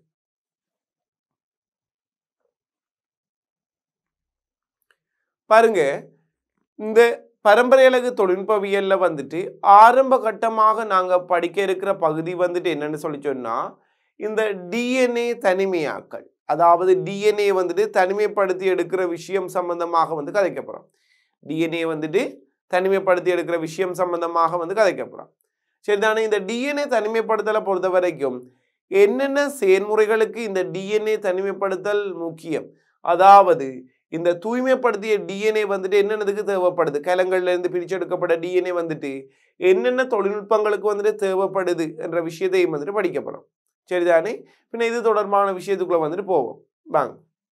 பாருங்க இந்த பரம்பரையலகு தொழில்நுட்பவியல்ல வந்துட்டு ஆரம்ப கட்டமாக நாங்க படிக்க இருக்கிற பகுதி வந்துட்டு என்னன்னு சொல்லி சொன்னா இந்த டிஎன்ஏ தனிமையாக்கல் அதாவது டிஎன்ஏ வந்துட்டு தனிமைப்படுத்தி எடுக்கிற விஷயம் சம்பந்தமாக வந்து கதைக்க போறோம் டிஎன்ஏ வந்துட்டு தனிமைப்படுத்தி எடுக்கிற விஷயம் சம்பந்தமாக வந்து கதைக்க போறோம் சரிதானே இந்த டிஎன்ஏ தனிமைப்படுத்தலை பொறுத்த வரைக்கும் என்னென்ன செயல்முறைகளுக்கு இந்த டிஎன்ஏ தனிமைப்படுத்தல் முக்கியம் அதாவது இந்த தூய்மைப்படுத்திய டிஎன்ஏ வந்துட்டு என்னென்னதுக்கு தேவைப்படுது கலங்கள்ல இருந்து பிரிச்செடுக்கப்பட்ட டிஎன்ஏ வந்துட்டு என்னென்ன தொழில்நுட்பங்களுக்கு வந்துட்டு தேவைப்படுது என்ற விஷயத்தையும் வந்துட்டு படிக்கப்படும் சரிதானே பின்ன இது தொடர்பான விஷயத்துக்குள்ள வந்துட்டு போவோம் வாங்க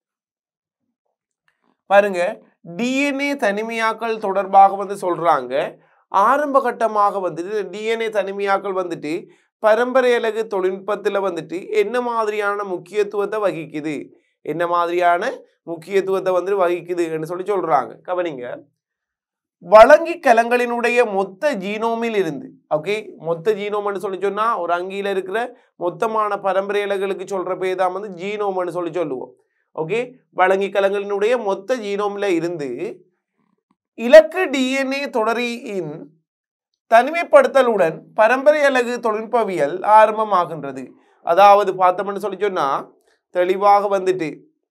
பாருங்க டிஎன்ஏ தனிமையாக்கல் தொடர்பாக வந்து சொல்றாங்க ஆரம்ப கட்டமாக வந்துட்டு டிஎன்ஏ தனிமையாக்கல் வந்துட்டு பரம்பரை அலகு தொழில்நுட்பத்தில் வந்துட்டு என்ன மாதிரியான முக்கியத்துவத்தை வகிக்குது என்ன மாதிரியான முக்கியத்துவத்தை வந்து வகிக்குதுன்னு சொல்லி சொல்றாங்க கவனிங்க வழங்கி கலங்களினுடைய மொத்த ஜீனோமில் இருந்து ஓகே மொத்த ஜீனோம்னு சொல்லி சொன்னா ஒரு அங்கியில இருக்கிற மொத்தமான பரம்பரை இலைகளுக்கு சொல்ற பேர் தான் வந்து ஜீனோம்னு சொல்லி சொல்லுவோம் ஓகே வழங்கி கலங்களினுடைய மொத்த ஜீனோம்ல இருந்து இலக்கு டிஎன்ஏ தொடரியின் தனிமைப்படுத்தலுடன் பரம்பரை அலகு தொழில்நுட்பவியல் ஆரம்பமாகின்றது அதாவது பார்த்தோம்னு சொல்லி சொன்னா தெளிவாக வந்துட்டு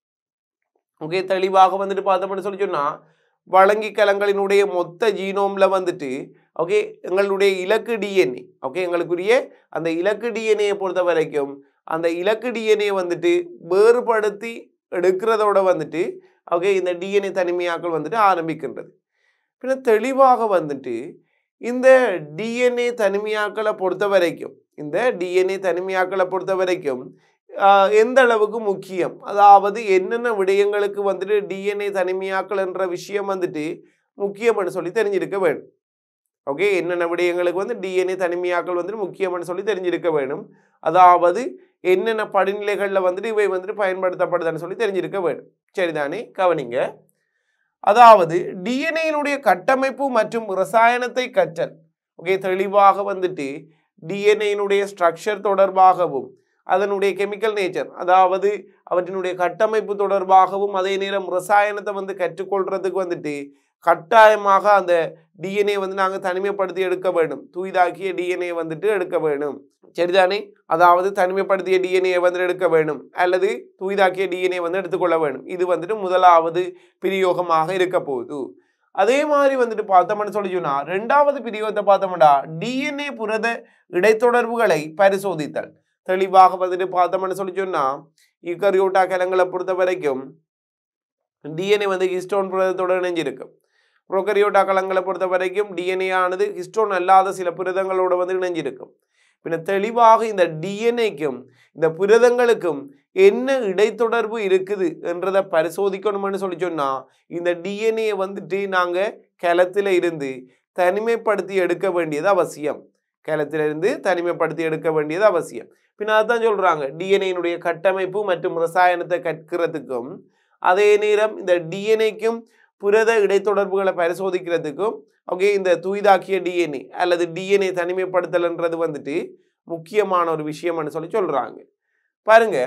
ஓகே தெளிவாக வந்துட்டு பார்த்தோம்னு சொல்லி சொன்னா வழங்கி கலங்களினுடைய மொத்த ஜீனோம்ல வந்துட்டு ஓகே எங்களுடைய இலக்கு டிஎன்ஏ ஓகே எங்களுக்குரிய அந்த இலக்கு டிஎன்ஏ பொறுத்த வரைக்கும் அந்த இலக்கு டிஎன்ஏ வந்துட்டு வேறுபடுத்தி எடுக்கிறதோட வந்துட்டு ஓகே இந்த டிஎன்ஏ தனிமையாக்கல் வந்துட்டு ஆரம்பிக்கின்றது பின்ன தெளிவாக வந்துட்டு இந்த டிஎன்ஏ தனிமையாக்கலை பொறுத்த வரைக்கும் இந்த டிஎன்ஏ தனிமையாக்கலை பொறுத்த வரைக்கும் ஆஹ், எந்த அளவுக்கு முக்கியம் அதாவது என்னென்ன விடயங்களுக்கு வந்துட்டு டிஎன்ஏ தனிமையாக்கல் என்ற விஷயம் வந்துட்டு முக்கியம்னு சொல்லி தெரிஞ்சிருக்க வேணும் ஓகே என்னென்ன விடயங்களுக்கு வந்து டிஎன்ஏ தனிமையாக்கல் வந்துட்டு முக்கியம்னு சொல்லி தெரிஞ்சிருக்க வேணும் அதாவது என்னென்ன படிநிலைகளில் வந்துட்டு இவை வந்துட்டு பயன்படுத்தப்படுதுன்னு சொல்லி தெரிஞ்சிருக்க வேணும் சரிதானே கவனிங்க அதாவது டிஎன்ஏனுடைய கட்டமைப்பு மற்றும் ரசாயனத்தை கற்றல் ஓகே தெளிவாக வந்துட்டு டிஎன்ஏனுடைய ஸ்ட்ரக்சர் தொடர்பாகவும் அதனுடைய கெமிக்கல் நேச்சர் அதாவது அவற்றினுடைய கட்டமைப்பு தொடர்பாகவும் அதே நேரம் ரசாயனத்தை வந்து கற்றுக்கொள்றதுக்கு வந்துட்டு கட்டாயமாக அந்த டிஎன்ஏ வந்து நாங்கள் தனிமைப்படுத்தி எடுக்க வேண்டும் தூய்தாக்கிய டிஎன்ஏ வந்துட்டு எடுக்க வேணும் சரிதானே அதாவது தனிமைப்படுத்திய டிஎன்ஏ வந்து எடுக்க வேண்டும் அல்லது தூய்தாக்கிய டிஎன்ஏ வந்து எடுத்துக்கொள்ள வேண்டும் இது வந்துட்டு முதலாவது பிரயோகமாக இருக்க போகுது அதே மாதிரி வந்துட்டு பார்த்தோம்னு சொல்லி சொன்னா ரெண்டாவது பிரியோகத்தை பார்த்தோம்னா டிஎன்ஏ புரத இடைத்தொடர்புகளை பரிசோதித்தல் தெளிவாக வந்துட்டு பார்த்தோம்னு சொல்லி சொன்னா யூக்கரியோட்டா கலங்களை பொறுத்த வரைக்கும் டிஎன்ஏ வந்து ஹிஸ்டோன் புரதத்தோட இணைஞ்சிருக்கும் ப்ரோகரியோட்டா கலங்களை பொறுத்த வரைக்கும் டிஎன்ஏ ஆனது ஹிஸ்டோன் அல்லாத சில புரதங்களோட வந்து இணைஞ்சிருக்கும் பின்ன தெளிவாக இந்த டிஎன்ஏக்கும் இந்த புரதங்களுக்கும் என்ன இடைத்தொடர்பு இருக்குது என்றதை பரிசோதிக்கணும்னு சொல்லி சொன்னா இந்த டிஎன்ஏ வந்துட்டு நாங்க கிளத்துல இருந்து தனிமைப்படுத்தி எடுக்க வேண்டியது அவசியம் கிளத்துல இருந்து தனிமைப்படுத்தி எடுக்க வேண்டியது அவசியம் பின்ன அதான் சொல்றாங்க டிஎன்ஏனுடைய கட்டமைப்பு மற்றும் ரசாயனத்தை கற்கிறதுக்கும் அதே நேரம் இந்த டிஎன்ஏக்கும் புரத இடைத்தொடர்புகளை பரிசோதிக்கிறதுக்கும் ஓகே இந்த தூய்தாக்கிய டிஎன்ஏ அல்லது டிஎன்ஏ தனிமைப்படுத்தல்ன்றது வந்துட்டு முக்கியமான ஒரு விஷயம்னு சொல்லி சொல்றாங்க பாருங்க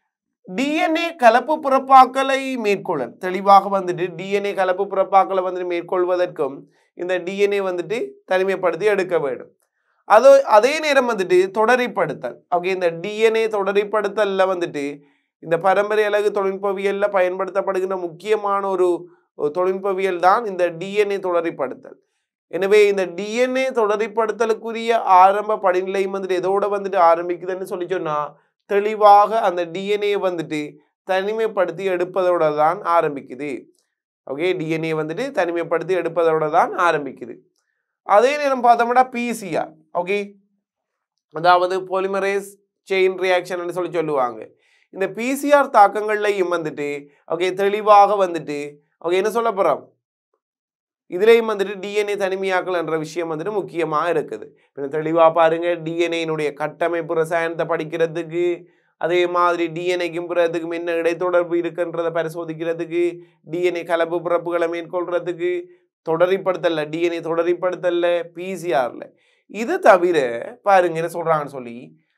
டிஎன்ஏ கலப்பு பிறப்பாக்கலை மேற்கொள்ளல் தெளிவாக வந்துட்டு டிஎன்ஏ கலப்பு பிறப்பாக்கலை வந்துட்டு மேற்கொள்வதற்கும் இந்த டிஎன்ஏ வந்துட்டு தனிமைப்படுத்தி எடுக்க வேண்டும் அதோ அதே நேரம் வந்துட்டு தொடரிப்படுத்தல் ஓகே இந்த டிஎன்ஏ தொடரிப்படுத்தல்ல வந்துட்டு இந்த பரம்பரை அலகு தொழில்நுட்பவியல்ல பயன்படுத்தப்படுகின்ற முக்கியமான ஒரு ஒரு தொழில்நுட்பவியல் தான் இந்த டிஎன்ஏ தொடரிப்படுத்தல் எனவே இந்த டிஎன்ஏ தொடரிப்படுத்தலுக்குரிய ஆரம்ப படிநிலையும் வந்துட்டு எதோட வந்துட்டு ஆரம்பிக்குதுன்னு சொல்லி சொன்னா தெளிவாக அந்த டிஎன்ஏ வந்துட்டு தனிமைப்படுத்தி எடுப்பதோட தான் ஆரம்பிக்குது ஓகே டிஎன்ஏ வந்துட்டு தனிமைப்படுத்தி எடுப்பதோட தான் ஆரம்பிக்குது அதே நேரம் பார்த்தோம்னா பிசிஆர் ஓகே அதாவது பொலிமரேஸ் செயின் ரியாக்ஷன் சொல்லி சொல்லுவாங்க இந்த பிசிஆர் தாக்கங்கள்லையும் வந்துட்டு ஓகே தெளிவாக வந்துட்டு ஓகே என்ன சொல்ல போகிறோம் இதுலேயும் வந்துட்டு டிஎன்ஏ தனிமையாக்கல் என்ற விஷயம் வந்துட்டு முக்கியமாக இருக்குது இப்போ தெளிவாக பாருங்க டிஎன்ஏனுடைய கட்டமைப்பு ரசாயனத்தை படிக்கிறதுக்கு அதே மாதிரி டிஎன்ஏக்கும் பிறதுக்கும் என்ன இடைத்தொடர்பு இருக்குன்றதை பரிசோதிக்கிறதுக்கு டிஎன்ஏ கலப்பு பிறப்புகளை மேற்கொள்றதுக்கு தொடரிப்படுத்தல டிஎன்ஏ தொடரிப்படுத்தல பிசிஆர்ல இது தவிர பாருங்க என்ன சொல்றாங்கன்னு சொல்லி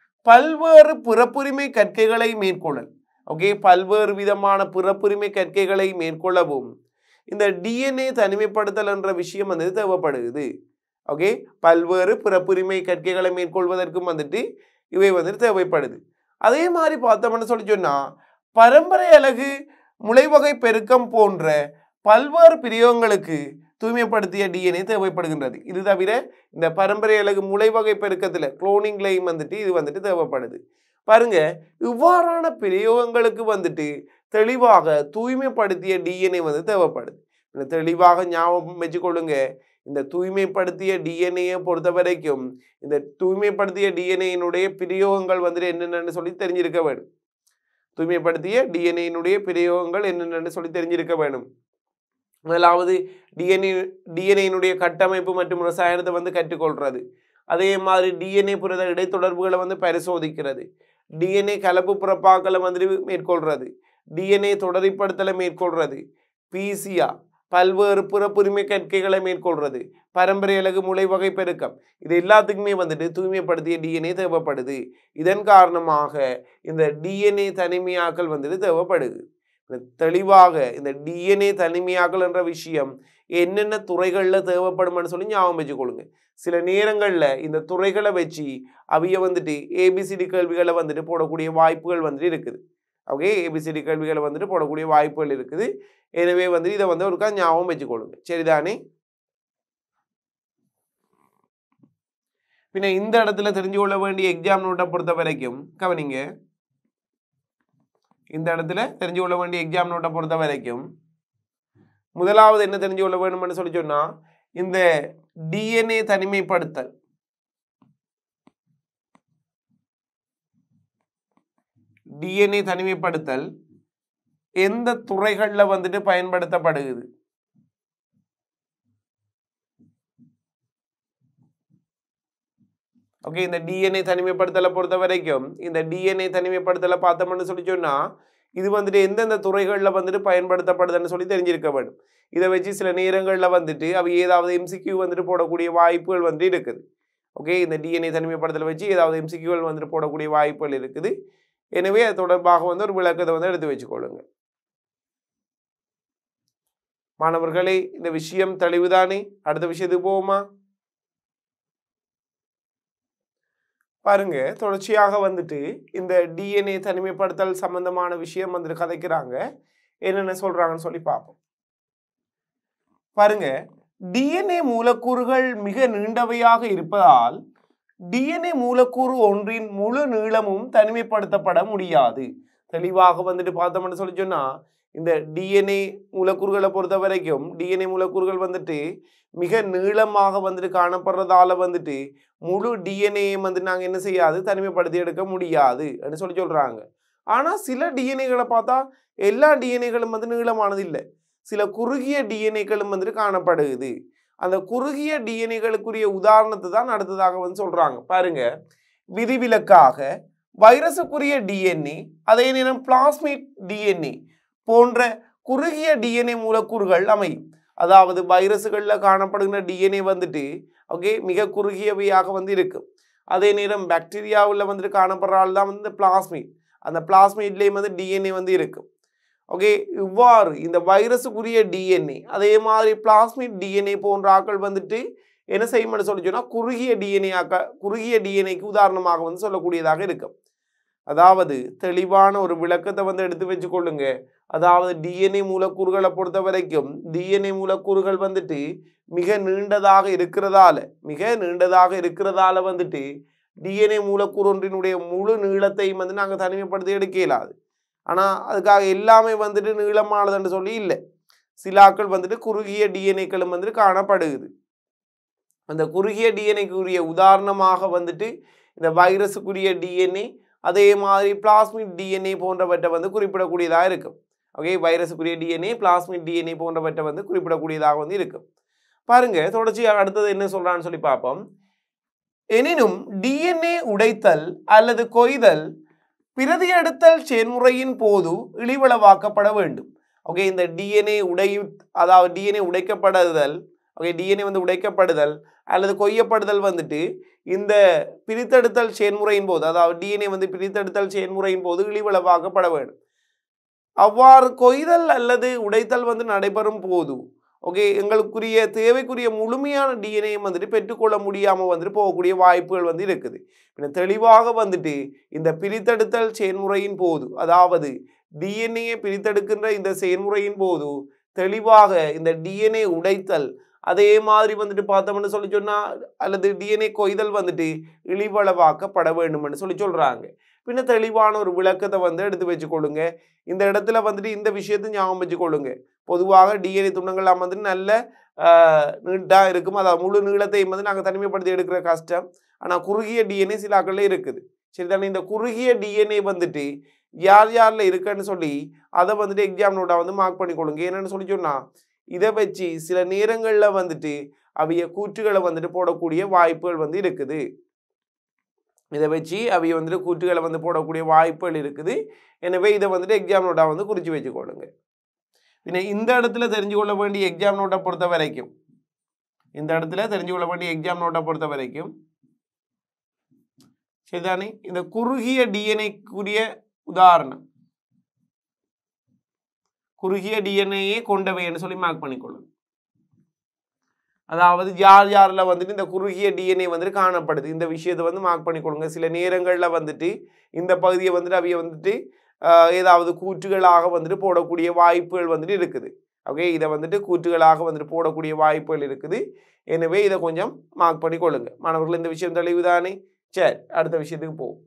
பல்வேறு பிறப்புரிமை கற்கைகளை மேற்கொள்ளல் ஓகே பல்வேறு விதமான பிறப்புரிமை கற்கைகளை மேற்கொள்ளவும் இந்த டிஎன்ஏ தனிமைப்படுத்தல் என்ற விஷயம் வந்து தேவைப்படுது ஓகே பல்வேறு பிறப்புரிமை கற்கைகளை மேற்கொள்வதற்கும் வந்துட்டு இவை வந்துட்டு தேவைப்படுது அதே மாதிரி பார்த்தோம்னு சொல்லி சொன்னா பரம்பரை அழகு முளைவகை பெருக்கம் போன்ற பல்வேறு பிரயோகங்களுக்கு தூய்மைப்படுத்திய டிஎன்ஏ தேவைப்படுகின்றது இது தவிர இந்த பரம்பரை அழகு முளைவகை பெருக்கத்தில் குளோனிங்லையும் வந்துட்டு இது வந்துட்டு தேவைப்படுது பாருங்க இவ்வாறான பிரயோகங்களுக்கு வந்துட்டு தெளிவாக தூய்மைப்படுத்திய டிஎன்ஏ வந்து தேவைப்படுது இந்த தெளிவாக ஞாபகம் வச்சுக்கொள்ளுங்க இந்த தூய்மைப்படுத்திய டிஎன்ஏயை பொறுத்த வரைக்கும் இந்த தூய்மைப்படுத்திய டிஎன்ஏயினுடைய பிரயோகங்கள் வந்துட்டு என்னென்னு சொல்லி தெரிஞ்சிருக்க வேணும் தூய்மைப்படுத்திய டிஎன்ஏயினுடைய பிரயோகங்கள் என்னென்னு சொல்லி தெரிஞ்சிருக்க வேணும் முதலாவது டிஎன்ஏ டிஎன்ஏனுடைய கட்டமைப்பு மற்றும் ரசாயனத்தை வந்து கற்றுக்கொள்றது அதே மாதிரி டிஎன்ஏ புரத இடைத்தொடர்புகளை வந்து பரிசோதிக்கிறது டிஎன்ஏ கலப்பு புறப்பாக்களை வந்துட்டு மேற்கொள்றது டிஎன்ஏ தொடரிப்படுத்தலை மேற்கொள்றது பிசிஆ பல்வேறு புறப்புரிமை கற்கைகளை மேற்கொள்றது பரம்பரை அழகு முளை வகை பெருக்கம் இது எல்லாத்துக்குமே வந்துட்டு தூய்மைப்படுத்திய டிஎன்ஏ தேவைப்படுது இதன் காரணமாக இந்த டிஎன்ஏ தனிமையாக்கல் வந்துட்டு தேவைப்படுது இந்த தெளிவாக இந்த டிஎன்ஏ தனிமையாக்கல் என்ற விஷயம் என்னென்ன துறைகளில் தேவைப்படும்னு சொல்லி ஞாபகம் வச்சுக்கொள்ளுங்க சில நேரங்களில் இந்த துறைகளை வச்சு அவைய வந்துட்டு ஏபிசிடி கேள்விகளை வந்துட்டு போடக்கூடிய வாய்ப்புகள் வந்துட்டு இருக்குது ஓகே ஏபிசிடி கேள்விகளை வந்துட்டு போடக்கூடிய வாய்ப்புகள் இருக்குது எனவே வந்து இதை வந்து ஒருக்கா ஞாபகம் வச்சுக்கொள்ளுங்க சரிதானே பின்ன இந்த இடத்துல தெரிஞ்சு கொள்ள வேண்டிய எக்ஸாம் நோட்டை பொறுத்த வரைக்கும் கவனிங்க இந்த இடத்துல தெரிஞ்சு கொள்ள வேண்டிய எக்ஸாம் நோட்டை பொறுத்த வரைக்கும் முதலாவது என்ன தெரிஞ்சு கொள்ள வேணும்னு சொல்லி சொன்னா இந்த டிஎன்ஏ தனிமைப்படுத்தல் டிஎன்ஏ தனிமைப்படுத்தல் எந்த துறைகள்ல வந்துட்டு பயன்படுத்தப்படுகிறது ஓகே இந்த டிஎன்ஏ தனிமைப்படுத்தலை பொறுத்த வரைக்கும் இந்த டிஎன்ஏ தனிமைப்படுத்தலை பார்த்தோம்னு சொல்லி சொன்னா இது வந்துட்டு எந்தெந்த துறைகளில் வந்துட்டு பயன்படுத்தப்படுதுன்னு சொல்லி தெரிஞ்சிருக்க வேண்டும் இதை வச்சு சில நேரங்களில் வந்துட்டு அவை ஏதாவது எம்சிக்யூ வந்துட்டு போடக்கூடிய வாய்ப்புகள் வந்து இருக்குது ஓகே இந்த டிஎன்ஏ தனிமைப்படுத்தலை வச்சு ஏதாவது எம்சிக்யூகள் வந்துட்டு போடக்கூடிய வாய்ப்புகள் இருக்குது எனவே அது தொடர்பாக வந்து ஒரு விளக்கத்தை வந்து எடுத்து வச்சுக்கொள்ளுங்க மாணவர்களே இந்த விஷயம் தெளிவுதானே அடுத்த விஷயத்துக்கு போவோமா பாருங்க தொடர்ச்சியாக வந்துட்டு இந்த டிஎன்ஏ தனிமைப்படுத்தல் சம்பந்தமான விஷயம் வந்துட்டு கதைக்கிறாங்க என்னென்ன சொல்றாங்கன்னு சொல்லி பார்ப்போம் பாருங்க டிஎன்ஏ மூலக்கூறுகள் மிக நீண்டவையாக இருப்பதால் டிஎன்ஏ மூலக்கூறு ஒன்றின் முழு நீளமும் தனிமைப்படுத்தப்பட முடியாது தெளிவாக வந்துட்டு பார்த்தோம்னு சொல்லி சொன்னா இந்த டிஎன்ஏ மூலக்கூறுகளை பொறுத்த வரைக்கும் டிஎன்ஏ மூலக்கூறுகள் வந்துட்டு மிக நீளமாக வந்துட்டு காணப்படுறதால வந்துட்டு முழு டிஎன்ஏ வந்து நாங்கள் என்ன செய்யாது தனிமைப்படுத்தி எடுக்க முடியாது அப்படின்னு சொல்லி சொல்றாங்க ஆனா சில டிஎன்ஏகளை பார்த்தா எல்லா டிஎன்ஏகளும் வந்து நீளமானது இல்லை சில குறுகிய டிஎன்ஏக்களும் வந்துட்டு காணப்படுது அந்த குறுகிய டிஎன்ஏகளுக்குரிய உதாரணத்தை தான் அடுத்ததாக வந்து சொல்றாங்க பாருங்க விதிவிலக்காக வைரஸுக்குரிய டிஎன்ஏ அதே நேரம் பிளாஸ்மிட் டிஎன்ஏ போன்ற குறுகிய டிஎன்ஏ மூலக்கூறுகள் அமையும் அதாவது வைரஸுகளில் காணப்படுகிற டிஎன்ஏ வந்துட்டு ஓகே மிக குறுகியவையாக வந்து இருக்கும் அதே நேரம் பாக்டீரியாவில் வந்துட்டு காணப்படுறால் தான் வந்து இந்த பிளாஸ்மிட் அந்த பிளாஸ்மிட்லேயும் வந்து டிஎன்ஏ வந்து இருக்கும் ஓகே இவ்வாறு இந்த வைரஸுக்குரிய டிஎன்ஏ அதே மாதிரி பிளாஸ்மிட் டிஎன்ஏ போன்ற ஆக்கள் வந்துட்டு என்ன செய்யும்னு சொல்லி சொன்னால் குறுகிய டிஎன்ஏ ஆக்க குறுகிய டிஎன்ஏக்கு உதாரணமாக வந்து சொல்லக்கூடியதாக இருக்கும் அதாவது தெளிவான ஒரு விளக்கத்தை வந்து எடுத்து வச்சுக்கொள்ளுங்க அதாவது டிஎன்ஏ மூலக்கூறுகளை பொறுத்த வரைக்கும் டிஎன்ஏ மூலக்கூறுகள் வந்துட்டு மிக நீண்டதாக இருக்கிறதால மிக நீண்டதாக இருக்கிறதால வந்துட்டு டிஎன்ஏ மூலக்கூறு ஒன்றினுடைய முழு நீளத்தையும் வந்து நாங்கள் தனிமைப்படுத்தி எடுக்க இயலாது ஆனால் அதுக்காக எல்லாமே வந்துட்டு நீளமானதுன்னு சொல்லி இல்லை சிலாக்கள் வந்துட்டு குறுகிய டிஎன்ஏக்களும் வந்துட்டு காணப்படுகுது அந்த குறுகிய டிஎன்ஏக்குரிய உதாரணமாக வந்துட்டு இந்த வைரஸுக்குரிய டிஎன்ஏ அதே மாதிரி பிளாஸ்மிக் டிஎன்ஏ போன்றவற்றை வந்து குறிப்பிடக்கூடியதாக இருக்கும் ஓகே வைரஸுக்குரிய டிஎன்ஏ பிளாஸ்மிக் டிஎன்ஏ போன்றவற்றை வந்து குறிப்பிடக்கூடியதாக வந்து இருக்கும் பாருங்க தொடர்ச்சியாக அடுத்தது என்ன சொல்றான்னு சொல்லி பார்ப்போம் எனினும் டிஎன்ஏ உடைத்தல் அல்லது கொய்தல் பிரதியெடுத்தல் செயல்முறையின் போது இழிவளவாக்கப்பட வேண்டும் ஓகே இந்த டிஎன்ஏ உடை அதாவது டிஎன்ஏ உடைக்கப்படுதல் ஓகே டிஎன்ஏ வந்து உடைக்கப்படுதல் அல்லது கொய்யப்படுதல் வந்துட்டு இந்த பிரித்தெடுத்தல் செயல்முறையின் போது அதாவது டிஎன்ஏ வந்து பிரித்தெடுத்தல் செயல்முறையின் போது இழிவளவாக்கப்பட வேண்டும் அவ்வாறு கொய்தல் அல்லது உடைத்தல் வந்து நடைபெறும் போது ஓகே எங்களுக்குரிய தேவைக்குரிய முழுமையான டிஎன்ஏ வந்துட்டு பெற்றுக்கொள்ள முடியாமல் வந்துட்டு போகக்கூடிய வாய்ப்புகள் வந்து இருக்குது பின்ன தெளிவாக வந்துட்டு இந்த பிரித்தெடுத்தல் செயல்முறையின் போது அதாவது டிஎன்ஏ பிரித்தெடுக்கின்ற இந்த செயல்முறையின் போது தெளிவாக இந்த டிஎன்ஏ உடைத்தல் அதே மாதிரி வந்துட்டு பார்த்தோம்னு சொல்லி சொன்னா அல்லது டிஎன்ஏ கொய்தல் வந்துட்டு இழிவளவாக்கப்பட வேண்டும்னு சொல்லி சொல்றாங்க பின்ன தெளிவான ஒரு விளக்கத்தை வந்து எடுத்து வச்சுக்கொள்ளுங்க இந்த இடத்துல வந்துட்டு இந்த விஷயத்தை ஞாபகம் வச்சுக்கொள்ளுங்க பொதுவாக டிஎன்ஏ துண்டங்கள்லாம் வந்துட்டு நல்ல நீட்டாக இருக்கும் அதாவது முழு நீளத்தையும் வந்து நாங்கள் தனிமைப்படுத்தி எடுக்கிற கஷ்டம் ஆனால் குறுகிய டிஎன்ஏ சில ஆக்கள்ல இருக்குது சரிதானே இந்த குறுகிய டிஎன்ஏ வந்துட்டு யார் யாரில் இருக்குன்னு சொல்லி அதை வந்துட்டு எக்ஸாம் நோட்டா வந்து மார்க் பண்ணிக்கொள்ளுங்க என்னன்னு சொல்லி சொன்னா இதை வச்சு சில நேரங்களில் வந்துட்டு அவைய கூற்றுகளை வந்துட்டு போடக்கூடிய வாய்ப்புகள் வந்து இருக்குது இதை வச்சு அவைய வந்துட்டு கூற்றுகளை வந்து போடக்கூடிய வாய்ப்புகள் இருக்குது எனவே இதை வந்துட்டு எக்ஸாம் நோட்டா வந்து குறித்து வச்சுக்கொள்ளுங்க பின்ன இந்த இடத்துல தெரிஞ்சு கொள்ள வேண்டிய எக்ஸாம் நோட்டை பொறுத்த வரைக்கும் இந்த இடத்துல தெரிஞ்சு கொள்ள வேண்டிய எக்ஸாம் நோட்டை பொறுத்த வரைக்கும் சரிதானே இந்த குறுகிய டிஎன்ஏக்குரிய உதாரணம் குறுகிய டிஎன்ஏயே கொண்டவைன்னு சொல்லி மார்க் பண்ணிக்கொள்ளும் அதாவது யார் யாரில் வந்துட்டு இந்த குறுகிய டிஎன்ஏ வந்துட்டு காணப்படுது இந்த விஷயத்தை வந்து மார்க் பண்ணிக்கொள்ளுங்க சில நேரங்களில் வந்துட்டு இந்த பகுதியை வந்துட்டு அவைய வந்துட்டு ஆஹ், ஏதாவது கூற்றுகளாக வந்துட்டு போடக்கூடிய வாய்ப்புகள் வந்துட்டு இருக்குது ஓகே இதை வந்துட்டு கூற்றுகளாக வந்துட்டு போடக்கூடிய வாய்ப்புகள் இருக்குது எனவே இதை கொஞ்சம் மார்க் பண்ணிக்கொள்ளுங்க மாணவர்கள் இந்த விஷயம் தெளிவுதானே சரி அடுத்த விஷயத்துக்கு போவோம்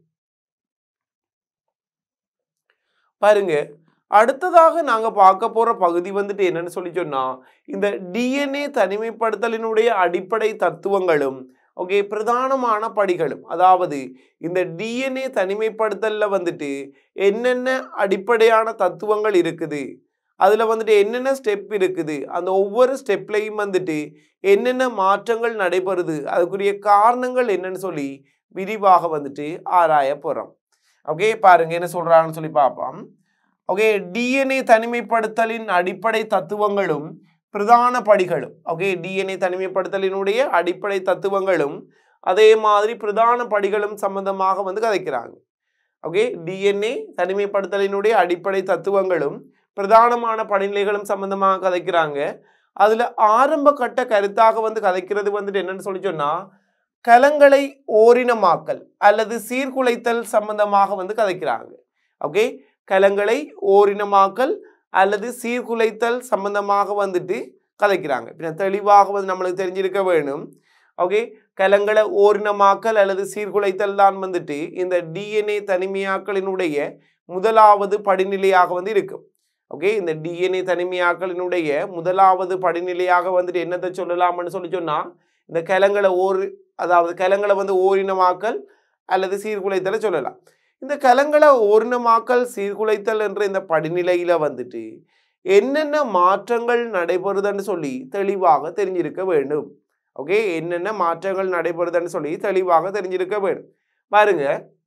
பாருங்க அடுத்ததாக நாங்க பார்க்க போற பகுதி வந்துட்டு என்னன்னு சொல்லி சொன்னா இந்த டிஎன்ஏ தனிமைப்படுத்தலினுடைய அடிப்படை தத்துவங்களும் ஓகே பிரதானமான படிகளும் அதாவது இந்த டிஎன்ஏ தனிமைப்படுத்தல்ல வந்துட்டு என்னென்ன அடிப்படையான தத்துவங்கள் இருக்குது அதில் வந்துட்டு என்னென்ன ஸ்டெப் இருக்குது அந்த ஒவ்வொரு ஸ்டெப்லையும் வந்துட்டு என்னென்ன மாற்றங்கள் நடைபெறுது அதுக்குரிய காரணங்கள் என்னன்னு சொல்லி விரிவாக வந்துட்டு ஆராய போகிறோம் ஓகே பாருங்க என்ன சொல்றாங்கன்னு சொல்லி பார்ப்போம் ஓகே டிஎன்ஏ தனிமைப்படுத்தலின் அடிப்படை தத்துவங்களும் பிரதான படிகளும் ஓகே டிஎன்ஏ தனிமைப்படுத்தலினுடைய அடிப்படை தத்துவங்களும் அதே மாதிரி பிரதான படிகளும் சம்பந்தமாக வந்து கதைக்கிறாங்க ஓகே டிஎன்ஏ தனிமைப்படுத்தலினுடைய அடிப்படை தத்துவங்களும் பிரதானமான படிநிலைகளும் சம்பந்தமாக கதைக்கிறாங்க அதுல ஆரம்ப கட்ட கருத்தாக வந்து கதைக்கிறது வந்துட்டு என்னன்னு சொல்லி சொன்னா கலங்களை ஓரினமாக்கல் அல்லது சீர்குலைத்தல் சம்பந்தமாக வந்து கதைக்கிறாங்க ஓகே கலங்களை ஓரினமாக்கல் அல்லது சீர்குலைத்தல் சம்பந்தமாக வந்துட்டு கதைக்கிறாங்க பின்ன தெளிவாக வந்து நம்மளுக்கு தெரிஞ்சிருக்க வேணும் ஓகே கலங்களை ஓரினமாக்கல் அல்லது சீர்குலைத்தல் தான் வந்துட்டு இந்த டிஎன்ஏ தனிமையாக்கலினுடைய முதலாவது படிநிலையாக வந்து இருக்கும் ஓகே இந்த டிஎன்ஏ தனிமையாக்கலினுடைய முதலாவது படிநிலையாக வந்துட்டு என்னத்தை சொல்லலாம்னு சொல்லி சொன்னா இந்த கலங்களை ஓர் அதாவது கலங்களை வந்து ஓரினமாக்கல் அல்லது சீர்குலைத்தலை சொல்லலாம் இந்த கலங்களை ஓரினமாக்கல் சீர்குலைத்தல் என்ற இந்த படிநிலையில வந்துட்டு என்னென்ன மாற்றங்கள் நடைபெறுதுன்னு சொல்லி தெளிவாக தெரிஞ்சிருக்க வேண்டும் ஓகே என்னென்ன மாற்றங்கள் நடைபெறுதுன்னு சொல்லி தெளிவாக தெரிஞ்சிருக்க வேண்டும் பாருங்க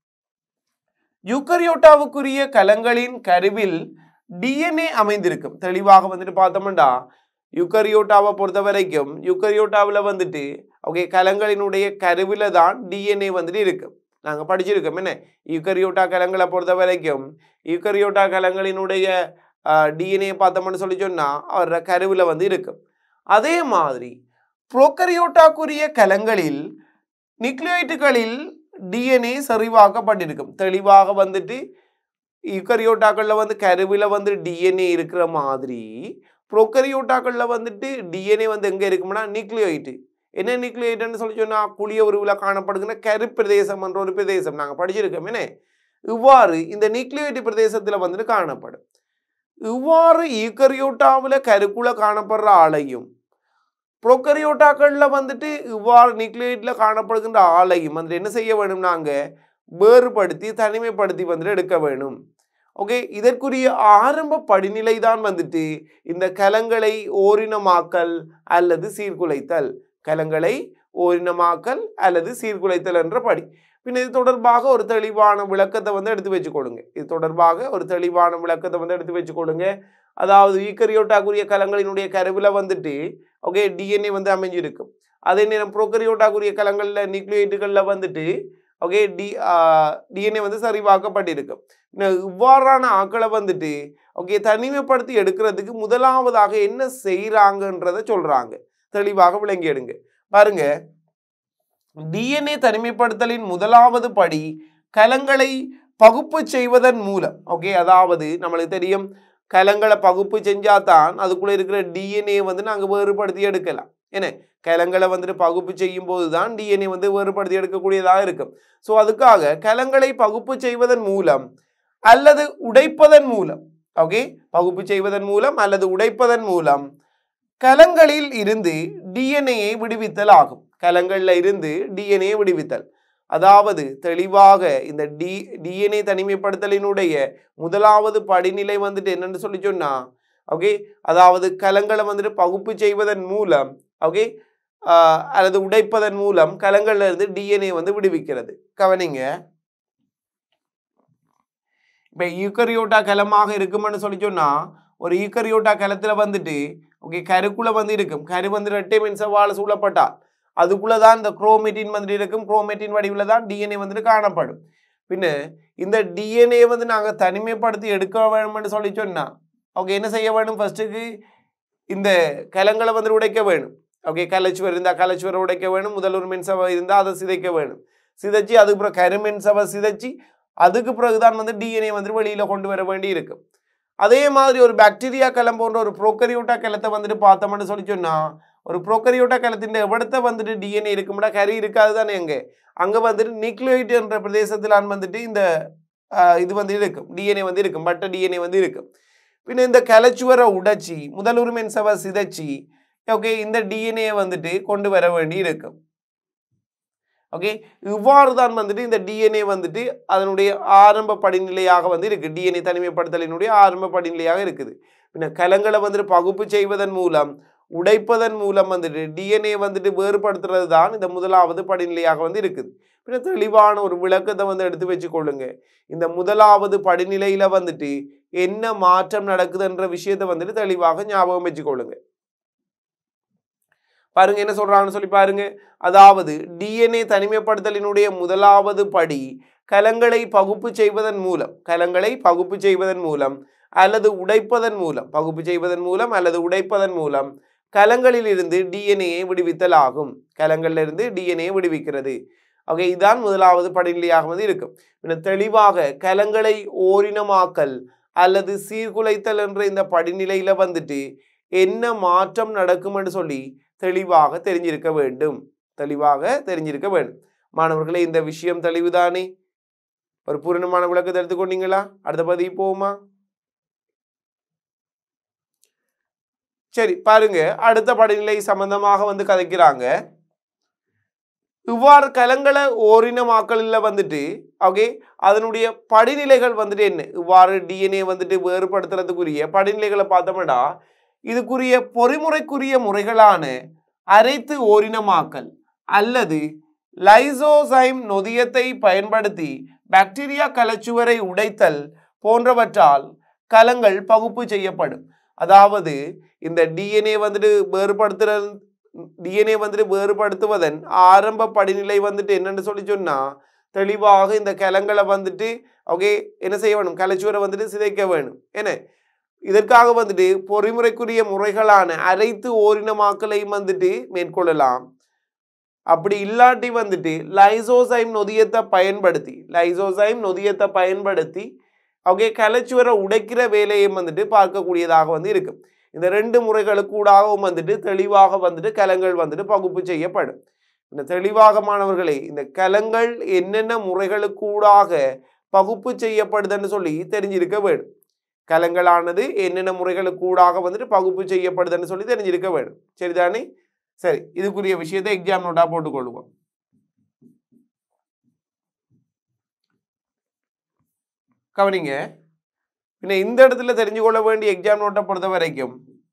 யூக்கரியோட்டாவுக்குரிய கலங்களின் கருவில் டிஎன்ஏ அமைந்திருக்கும் தெளிவாக வந்துட்டு பார்த்தோம்னா யுக்கரியோட்டாவை பொறுத்த வரைக்கும் யுக்கரியோட்டாவில் வந்துட்டு ஓகே கலங்களினுடைய கருவில் தான் டிஎன்ஏ வந்துட்டு இருக்கும் நாங்கள் படிச்சிருக்கோம் என்ன யுக்கரியோட்டா கலங்களை பொறுத்த வரைக்கும் யுக்கரியோட்டா கலங்களினுடைய டிஎன்ஏ பார்த்தோம்னு சொல்லி சொன்னால் அவரோட கருவில் வந்து இருக்கும் அதே மாதிரி புரோக்கரியோட்டாக்குரிய கலங்களில் நியூக்ளியோய்டுகளில் டிஎன்ஏ சரிவாக்கப்பட்டிருக்கும் தெளிவாக வந்துட்டு யுக்கரியோட்டாக்களில் வந்து கருவில் வந்து டிஎன்ஏ இருக்கிற மாதிரி ப்ரோக்கரியோட்டாக்களில் வந்துட்டு டிஎன்ஏ வந்து எங்கே இருக்கும்னா நியூக்ளியோயிட்டு என்ன நியூக்ளியோயிட்டுன்னு சொல்லி சொன்னால் குளிய உருவில் காணப்படுகிற கரு பிரதேசம் என்ற ஒரு பிரதேசம் நாங்கள் படிச்சிருக்கோம் என்ன இவ்வாறு இந்த நியூக்ளியோயிட்டு பிரதேசத்தில் வந்துட்டு காணப்படும் இவ்வாறு ஈக்கரியோட்டாவில் கருக்குள்ள காணப்படுற ஆளையும் ப்ரோக்கரியோட்டாக்களில் வந்துட்டு இவ்வாறு நியூக்ளியோயிட்டில் காணப்படுகின்ற ஆளையும் வந்துட்டு என்ன செய்ய வேணும் நாங்கள் வேறுபடுத்தி தனிமைப்படுத்தி வந்துட்டு எடுக்க வேணும் ஓகே இதற்குரிய ஆரம்ப படிநிலை தான் வந்துட்டு இந்த கலங்களை ஓரினமாக்கல் அல்லது சீர்குலைத்தல் கலங்களை ஓரினமாக்கல் அல்லது சீர்குலைத்தல் என்ற படி பின் இது தொடர்பாக ஒரு தெளிவான விளக்கத்தை வந்து எடுத்து வச்சுக்கொள்ளுங்க இது தொடர்பாக ஒரு தெளிவான விளக்கத்தை வந்து எடுத்து வச்சுக்கொள்ளுங்க அதாவது ஈக்கரியோட்டாக்குரிய கலங்களினுடைய கருவில் வந்துட்டு ஓகே டிஎன்ஏ வந்து அமைஞ்சிருக்கும் அதே நேரம் ப்ரோக்கரியோட்டாக்குரிய கலங்களில் நியூக்ளியேட்டுகளில் வந்துட்டு ஓகே டி டிஎன்ஏ வந்து சரிவாக்கப்பட்டிருக்கும் இன்னும் இவ்வாறான ஆக்களை வந்துட்டு ஓகே தனிமைப்படுத்தி எடுக்கிறதுக்கு முதலாவதாக என்ன செய்கிறாங்கன்றத சொல்றாங்க தெளிவாக விளங்கி எடுங்க பாருங்க டிஎன்ஏ தனிமைப்படுத்தலின் முதலாவது படி கலங்களை பகுப்பு செய்வதன் மூலம் ஓகே அதாவது நம்மளுக்கு தெரியும் கலங்களை பகுப்பு செஞ்சாதான் அதுக்குள்ள இருக்கிற டிஎன்ஏ வந்து நாங்கள் வேறுபடுத்தி எடுக்கலாம் என்ன கலங்களை வந்துட்டு பகுப்பு செய்யும் போது தான் டிஎன்ஏ வந்து வேறுபடுத்தி எடுக்கக்கூடியதாக இருக்கும் ஸோ அதுக்காக கலங்களை பகுப்பு செய்வதன் மூலம் அல்லது உடைப்பதன் மூலம் ஓகே பகுப்பு செய்வதன் மூலம் அல்லது உடைப்பதன் மூலம் கலங்களில் இருந்து டிஎன்ஏயை விடுவித்தல் ஆகும் கலங்கள்ல இருந்து டிஎன்ஏ விடுவித்தல் அதாவது தெளிவாக இந்த டி டிஎன்ஏ தனிமைப்படுத்தலினுடைய முதலாவது படிநிலை வந்துட்டு என்னன்னு சொல்லி சொன்னா ஓகே அதாவது கலங்களை வந்துட்டு பகுப்பு செய்வதன் மூலம் ஓகே அல்லது உடைப்பதன் மூலம் கலங்கள்ல இருந்து டிஎன்ஏ வந்து விடுவிக்கிறது கவனிங்க இப்போ யூக்கரியோட்டா கலமாக இருக்கும்னு சொல்லி சொன்னா ஒரு ஈக்கரியோட்டா கலத்துல வந்துட்டு ஓகே கருக்குள்ள வந்து இருக்கும் கரு வந்து ரெட்டை மின்சவால் சூழப்பட்டால் அதுக்குள்ள தான் இந்த குரோமேட்டின் வந்துட்டு இருக்கும் குரோமேட்டின் வடிவில் தான் டிஎன்ஏ வந்துட்டு காணப்படும் பின்ன இந்த டிஎன்ஏ வந்து நாங்கள் தனிமைப்படுத்தி எடுக்க வேணும்னு சொல்லி சொன்னா ஓகே என்ன செய்ய வேணும் ஃபர்ஸ்ட்டுக்கு இந்த கலங்களை வந்து உடைக்க வேணும் ஓகே கலச்சுவர் இருந்தால் கலச்சுவரை உடைக்க வேணும் முதல் ஒரு மின்சவை இருந்தால் அதை சிதைக்க வேணும் சிதைச்சு அதுக்கப்புறம் கருமின்சவை சிதைச்சு அதுக்கு பிறகுதான் வந்து டிஎன்ஏ வந்து வெளியில் கொண்டு வர வேண்டி இருக்கும் அதே மாதிரி ஒரு பாக்டீரியா கலம் போன்ற ஒரு ப்ரோக்கரியோட்டா கலத்தை வந்துட்டு பார்த்தோம்னு சொல்லி சொன்னா ஒரு ப்ரோக்கரியோட்டா கலத்தின் எவ்வளத்த வந்துட்டு டிஎன்ஏ இருக்கும்னா கறி இருக்காது தானே எங்கே அங்கே வந்துட்டு நியூக்ளியோயிட் என்ற பிரதேசத்தில் வந்துட்டு இந்த ஆஹ், இது வந்து இருக்கும் டிஎன்ஏ வந்து இருக்கும் பட்ட டிஎன்ஏ வந்து இருக்கும் பின்ன இந்த கலச்சுவரை உடைச்சி முதல் உரிமையின் சவ சிதைச்சி ஓகே இந்த டிஎன்ஏ வந்துட்டு கொண்டு வர வேண்டி இருக்கும் ஓகே இவ்வாறு தான் வந்துட்டு இந்த டிஎன்ஏ வந்துட்டு அதனுடைய ஆரம்ப படிநிலையாக வந்து இருக்கு டிஎன்ஏ தனிமைப்படுத்தலினுடைய ஆரம்ப படிநிலையாக இருக்குது பின்ன கலங்களை வந்துட்டு பகுப்பு செய்வதன் மூலம் உடைப்பதன் மூலம் வந்துட்டு டிஎன்ஏ வந்துட்டு வேறுபடுத்துறது தான் இந்த முதலாவது படிநிலையாக வந்து இருக்குது பின்ன தெளிவான ஒரு விளக்கத்தை வந்து எடுத்து வச்சுக்கொள்ளுங்க இந்த முதலாவது படிநிலையில வந்துட்டு என்ன மாற்றம் நடக்குதுன்ற விஷயத்தை வந்துட்டு தெளிவாக ஞாபகம் வச்சுக்கொள்ளுங்க பாருங்க என்ன சொல்றாங்கன்னு சொல்லி பாருங்க அதாவது டிஎன்ஏ தனிமைப்படுத்தலினுடைய முதலாவது படி கலங்களை பகுப்பு செய்வதன் மூலம் கலங்களை பகுப்பு செய்வதன் மூலம் அல்லது உடைப்பதன் மூலம் பகுப்பு செய்வதன் மூலம் அல்லது உடைப்பதன் மூலம் கலங்களிலிருந்து டிஎன்ஏயை விடுவித்தல் ஆகும் கலங்கள்ல இருந்து டிஎன்ஏ விடுவிக்கிறது ஓகே இதுதான் முதலாவது படிநிலையாக வந்து இருக்கும் பின்ன தெளிவாக கலங்களை ஓரினமாக்கல் அல்லது சீர்குலைத்தல் என்ற இந்த படிநிலையில வந்துட்டு என்ன மாற்றம் நடக்கும்னு சொல்லி தெளிவாக தெரிஞ்சிருக்க வேண்டும் தெளிவாக தெரிஞ்சிருக்க வேண்டும் மாணவர்களே இந்த விஷயம் தெளிவுதானே ஒரு பூரணமான விளக்கத்தை எடுத்துக்கொண்டீங்களா அடுத்த பதிவு போகுமா சரி பாருங்க அடுத்த படிநிலை சம்பந்தமாக வந்து கதைக்கிறாங்க இவ்வாறு கலங்களை ஓரினமாக்கலில் வந்துட்டு ஓகே அதனுடைய படிநிலைகள் வந்துட்டு என்ன இவ்வாறு டிஎன்ஏ வந்துட்டு வேறுபடுத்துறதுக்குரிய படிநிலைகளை பார்த்தோம்னா இதுக்குரிய பொறிமுறைக்குரிய முறைகளான அரைத்து ஓரினமாக்கல் அல்லது லைசோசைம் நொதியத்தை பயன்படுத்தி பாக்டீரியா கலச்சுவரை உடைத்தல் போன்றவற்றால் கலங்கள் பகுப்பு செய்யப்படும் அதாவது இந்த டிஎன்ஏ வந்துட்டு வேறுபடுத்துற டிஎன்ஏ வந்துட்டு வேறுபடுத்துவதன் ஆரம்ப படிநிலை வந்துட்டு என்னன்னு சொல்லி சொன்னா தெளிவாக இந்த கலங்களை வந்துட்டு ஓகே என்ன செய்ய வேணும் கலைச்சுவரை வந்துட்டு சிதைக்க வேணும் என்ன இதற்காக வந்துட்டு பொறிமுறைக்குரிய முறைகளான அரைத்து ஓரினமாக்கலையும் வந்துட்டு மேற்கொள்ளலாம் அப்படி இல்லாட்டி வந்துட்டு லைசோசைம் நொதியத்தை பயன்படுத்தி லைசோசைம் நொதியத்தை பயன்படுத்தி ஓகே கலைச்சுவரை உடைக்கிற வேலையும் வந்துட்டு பார்க்கக்கூடியதாக வந்து இருக்கும் இந்த ரெண்டு முறைகளுக்கூடாகவும் வந்துட்டு தெளிவாக வந்துட்டு கலங்கள் வந்துட்டு பகுப்பு செய்யப்படும் இந்த தெளிவாக மாணவர்களே இந்த கலங்கள் என்னென்ன முறைகளுக்கூடாக பகுப்பு செய்யப்படுதுன்னு சொல்லி தெரிஞ்சிருக்க வேண்டும் கலங்களானது என்னென்ன முறைகளுக்கூடாக வந்துட்டு பகுப்பு செய்யப்படுதுன்னு சொல்லி தெரிஞ்சிருக்க வேண்டும் சரிதானே சரி இதுக்குரிய விஷயத்தை எக்ஸாம் நோட்டா போட்டுக்கொள்வோம் கவனிங்க பின்ன இந்த இடத்துல தெரிஞ்சு கொள்ள வேண்டிய எக்ஸாம் நோட்டை பொறுத்த வரைக்கும்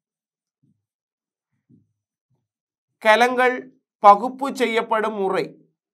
கலங்கள் பகுப்பு செய்யப்படும் முறை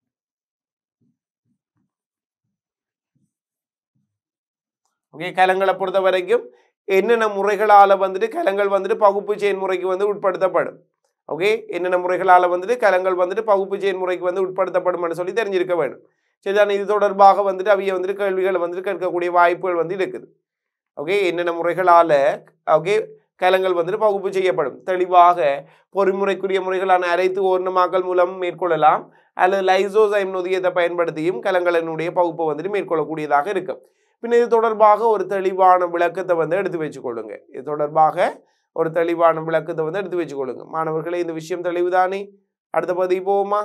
ஓகே கலங்களை பொறுத்த வரைக்கும் என்னென்ன முறைகளால் வந்துட்டு கலங்கள் வந்துட்டு பகுப்பு செயல்முறைக்கு வந்து உட்படுத்தப்படும் ஓகே என்னென்ன முறைகளால் வந்துட்டு கலங்கள் வந்துட்டு பகுப்பு செயல்முறைக்கு வந்து உட்படுத்தப்படும்னு சொல்லி தெரிஞ்சிருக்க வேண்டும் சரிதானே இது தொடர்பாக வந்துட்டு அவைய வந்துட்டு கேள்விகளை வந்துட்டு கேட்கக்கூடிய வாய்ப்புகள் வந்து இருக்குது ஓகே என்னென்ன முறைகளால் ஓகே கலங்கள் வந்துட்டு பகுப்பு செய்யப்படும் தெளிவாக பொறிமுறைக்குரிய முறைகளான அரைத்து ஓர்ணமாக்கல் மூலம் மேற்கொள்ளலாம் அல்லது லைசோசைம் நொதியத்தை பயன்படுத்தியும் கலங்களினுடைய பகுப்பை வந்துட்டு மேற்கொள்ளக்கூடியதாக இருக்கும் பின் இது தொடர்பாக ஒரு தெளிவான விளக்கத்தை வந்து எடுத்து வச்சுக்கொள்ளுங்க இது தொடர்பாக ஒரு தெளிவான விளக்கத்தை வந்து எடுத்து வச்சுக்கொள்ளுங்க மாணவர்களே இந்த விஷயம் தெளிவுதானே அடுத்த பகுதி போவோமா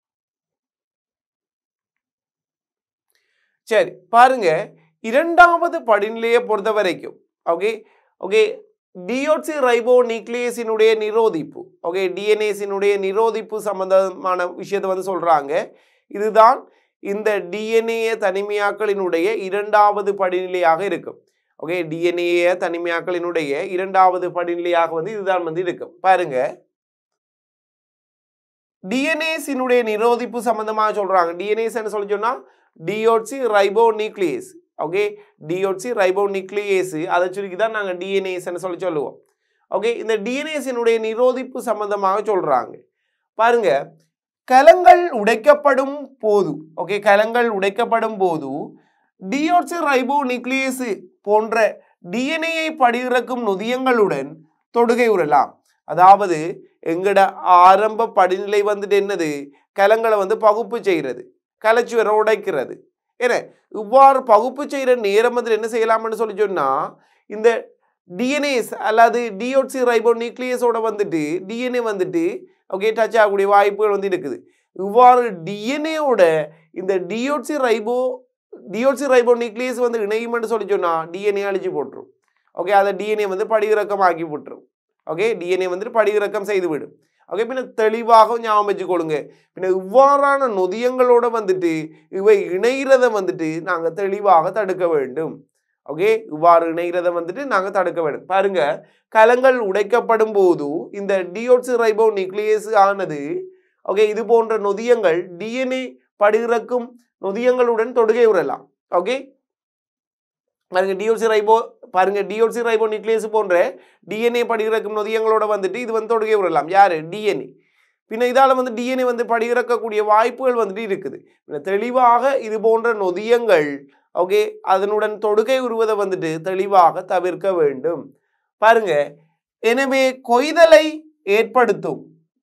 சரி பாருங்க இரண்டாவது படிநிலையை பொறுத்த வரைக்கும் ஓகே ஓகே டியோட்சி ரைபோ நியூக்ளியஸினுடைய நிரோதிப்பு ஓகே டிஎன்ஏஸினுடைய நிரோதிப்பு சம்பந்தமான விஷயத்தை வந்து சொல்றாங்க இதுதான் இந்த டிஎன்ஏ தனிமையாக்களினுடைய இரண்டாவது படிநிலையாக இருக்கும் ஓகே டிஎன்ஏ தனிமையாக்களினுடைய இரண்டாவது படிநிலையாக வந்து இதுதான் வந்து இருக்கும் பாருங்க டிஎன்ஏஸினுடைய நிரோதிப்பு சம்பந்தமாக சொல்றாங்க டிஎன்ஏஸ் என்ன சொல்லி சொன்னா deoxyribonuclease okay டியோட்சி deoxyribonuclease அதை சுருக்கி தான் நாங்கள் டிஎன்ஏஸ்ன்னு சொல்லி சொல்லுவோம் ஓகே இந்த டிஎன்ஏஸினுடைய நிரோதிப்பு சம்பந்தமாக சொல்றாங்க பாருங்க கலங்கள் உடைக்கப்படும் போது ஓகே கலங்கள் உடைக்கப்படும் போது டியோட்சி ரைபோ நியூக்ளியஸ் போன்ற டிஎன்ஏயை படியிறக்கும் நொதியங்களுடன் தொடுகை உறலாம் அதாவது எங்கட ஆரம்ப படிநிலை வந்துட்டு என்னது கலங்களை வந்து பகுப்பு செய்கிறது கலைச்சுவரை உடைக்கிறது ஏன்னா இவ்வாறு பகுப்பு செய்கிற நேரம் வந்து என்ன செய்யலாம்னு சொல்லி சொன்னா இந்த டிஎன்ஏஸ் அல்லது டியோட்சி ரைபோ நியூக்ளியஸோட வந்துட்டு டிஎன்ஏ வந்துட்டு ஓகே டச் ஆகக்கூடிய வாய்ப்புகள் வந்து இருக்குது இவ்வாறு டிஎன்ஏவோட இந்த டியோட்சி ரைபோ டியோட்சி ரைபோ நியூக்ளியஸ் வந்து இணையும்னு சொல்லி சொன்னா டிஎன்ஏ அழிச்சு போட்டுரும் ஓகே அதை டிஎன்ஏ வந்து படியிறக்கம் ஆக்கி போட்டுரும் ஓகே டிஎன்ஏ வந்துட்டு படியிறக்கம் செய்து விடும் ஓகே பின்ன தெளிவாக ஞாபகம் வச்சுக்கொள்ளுங்க பின்ன இவ்வாறான நொதியங்களோட வந்துட்டு இவை இணைகிறத வந்துட்டு நாங்கள் தெளிவாக தடுக்க வேண்டும் ஓகே இவ்வாறு இணைகிறத வந்துட்டு நாங்கள் தடுக்க வேண்டும் பாருங்க கலங்கள் உடைக்கப்படும் போது இந்த டியோட்சி ரைபோ நியூக்ளியஸ் ஆனது ஓகே இது போன்ற நொதியங்கள் டிஎன்ஏ படிகிறக்கும் நொதியங்களுடன் தொடுகை உறலாம் ஓகே பாருங்க டியோட்சி ரைபோ பாருங்க டியோட்சி ரைபோ நியூக்ளியஸ் போன்ற டிஎன்ஏ படிகிறக்கும் நொதியங்களோட வந்துட்டு இது வந்து தொடுகை விடலாம் யாரு டிஎன்ஏ பின்ன இதால வந்து டிஎன்ஏ வந்து படிகிறக்கக்கூடிய வாய்ப்புகள் வந்துட்டு இருக்குது பின்ன தெளிவாக இது போன்ற நொதியங்கள் ஓகே அதனுடன் தொடுகை உருவதை வந்துட்டு தெளிவாக தவிர்க்க வேண்டும் பாருங்க எனவே கொய்தலை ஏற்படுத்தும்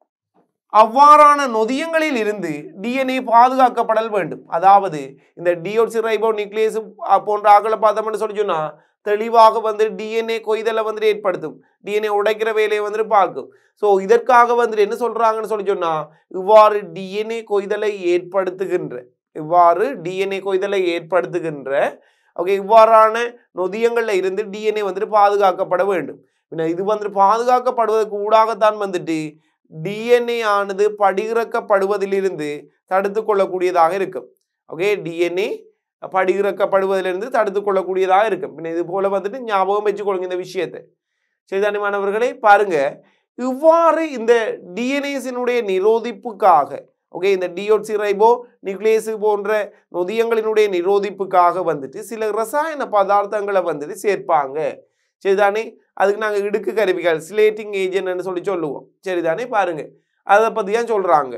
அவ்வாறான நொதியங்களில் இருந்து டிஎன்ஏ பாதுகாக்கப்படல் வேண்டும் அதாவது இந்த டியோட்சி ரைபோ நியூக்ளியஸ் போன்ற ஆக்களை பார்த்தோம்னு சொல்லி சொன்னா தெளிவாக வந்து டிஎன்ஏ கொய்தலை வந்துட்டு ஏற்படுத்தும் டிஎன்ஏ உடைக்கிற வேலையை வந்துட்டு பார்க்கும் ஸோ இதற்காக வந்துட்டு என்ன சொல்றாங்கன்னு சொல்லி சொன்னா இவ்வாறு டிஎன்ஏ கொய்தலை ஏற்படுத்துகின்ற இவ்வாறு டிஎன்ஏ கொய்தலை ஏற்படுத்துகின்ற ஓகே இவ்வாறான நொதியங்கள்ல இருந்து டிஎன்ஏ வந்துட்டு பாதுகாக்கப்பட வேண்டும் பின்ன இது வந்துட்டு பாதுகாக்கப்படுவதற்கு ஊடாகத்தான் வந்துட்டு டிஎன்ஏ ஆனது படிகிறக்கப்படுவதிலிருந்து தடுத்து கொள்ளக்கூடியதாக இருக்கும் ஓகே டிஎன்ஏ படிகிறக்கப்படுவதிலிருந்து தடுத்து கொள்ளக்கூடியதாக இருக்கும் பின்ன இது போல வந்துட்டு ஞாபகம் வச்சுக்கொள்ளுங்க இந்த விஷயத்தை சரிதானே மாணவர்களே பாருங்க இவ்வாறு இந்த டிஎன்ஏஸினுடைய நிரோதிப்புக்காக ஓகே இந்த டியோட்சி ரைபோ நியூக்ளியஸ் போன்ற நொதியங்களினுடைய நிரோதிப்புக்காக வந்துட்டு சில ரசாயன பதார்த்தங்களை வந்துட்டு சேர்ப்பாங்க சரிதானே அதுக்கு நாங்கள் இடுக்கு கருவிகள் ஸ்லேட்டிங் ஏஜென்ட்னு சொல்லி சொல்லுவோம் சரிதானே பாருங்க அதை பற்றி தான் சொல்கிறாங்க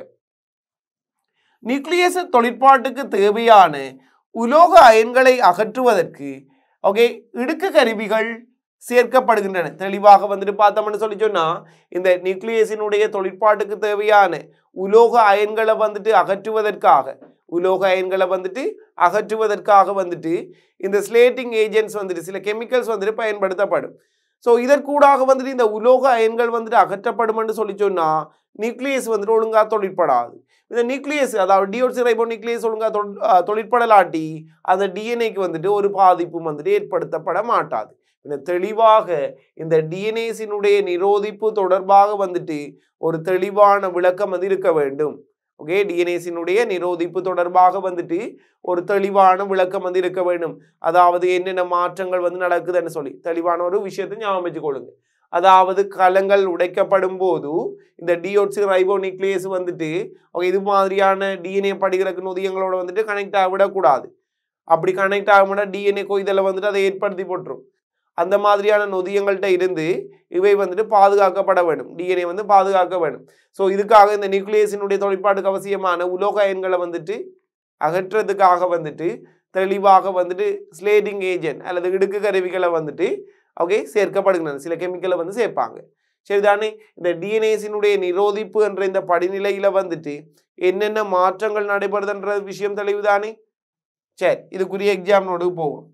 நியூக்ளியஸ் தொழிற்பாட்டுக்கு தேவையான உலோக அயன்களை அகற்றுவதற்கு ஓகே இடுக்கு கருவிகள் சேர்க்கப்படுகின்றன தெளிவாக வந்துட்டு பார்த்தோம்னு சொல்லி சொன்னா இந்த நியூக்ளியஸினுடைய தொழிற்பாட்டுக்கு தேவையான உலோக அயன்களை வந்துட்டு அகற்றுவதற்காக உலோக அயன்களை வந்துட்டு அகற்றுவதற்காக வந்துட்டு இந்த ஸ்லேட்டிங் ஏஜென்ட்ஸ் வந்துட்டு சில கெமிக்கல்ஸ் வந்துட்டு பயன்படுத்தப்படும் ஸோ இதற்கூடாக வந்துட்டு இந்த உலோக அயன்கள் வந்துட்டு அகற்றப்படும்னு சொல்லி சொன்னா நியூக்ளியஸ் வந்துட்டு ஒழுங்கா தொழிற்படாது இந்த நியூக்ளியஸ் அதாவது டியோட்சி ரைபோ நியூக்ளியஸ் ஒழுங்கா தொல்- அஹ் தொழிற்படலாட்டி அந்த டிஎன்ஏக்கு வந்துட்டு ஒரு பாதிப்பும் வந்துட்டு ஏற்படுத்தப்பட மாட்டாது இந்த தெளிவாக இந்த டிஎன்ஏஸினுடைய நிரோதிப்பு தொடர்பாக வந்துட்டு ஒரு தெளிவான விளக்கம் வந்து இருக்க வேண்டும் ஓகே டிஎன்ஏஸினுடைய நிரோதிப்பு தொடர்பாக வந்துட்டு ஒரு தெளிவான விளக்கம் வந்து இருக்க வேண்டும் அதாவது என்னென்ன மாற்றங்கள் வந்து நடக்குதுன்னு சொல்லி தெளிவான ஒரு விஷயத்தை ஞாபகம் வச்சுக்கொள்ளுங்க அதாவது கலங்கள் உடைக்கப்படும் போது இந்த டியோட்சி ரைபோ நியூக்ளியஸ் வந்துட்டு ஓகே இது மாதிரியான டிஎன்ஏ படிக்கிறக்கு நொதியங்களோட வந்துட்டு கனெக்ட் ஆக விடக்கூடாது அப்படி கனெக்ட் ஆகும்னா டிஎன்ஏ கொய்தலை வந்துட்டு அதை ஏற்படுத்தி போட்டுரும் அந்த மாதிரியான நொதியங்கள்கிட்ட இருந்து இவை வந்துட்டு பாதுகாக்கப்பட வேண்டும் டிஎன்ஏ வந்து பாதுகாக்க வேண்டும் ஸோ இதுக்காக இந்த நியூக்ளியஸினுடைய தொழிற்பாட்டுக்கு அவசியமான உலோக அயன்களை வந்துட்டு அகற்றுறதுக்காக வந்துட்டு தெளிவாக வந்துட்டு ஸ்லேடிங் ஏஜென்ட் அல்லது இடுக்கு கருவிகளை வந்துட்டு ஓகே சேர்க்கப்படுகின்றன சில கெமிக்கலை வந்து சேர்ப்பாங்க சரிதானே இந்த டிஎன்ஏஸினுடைய நிரோதிப்பு என்ற இந்த படிநிலையில வந்துட்டு என்னென்ன மாற்றங்கள் நடைபெறுதுன்ற விஷயம் தெளிவுதானே சரி இதுக்குரிய எக்ஸாம் நோடு போவோம்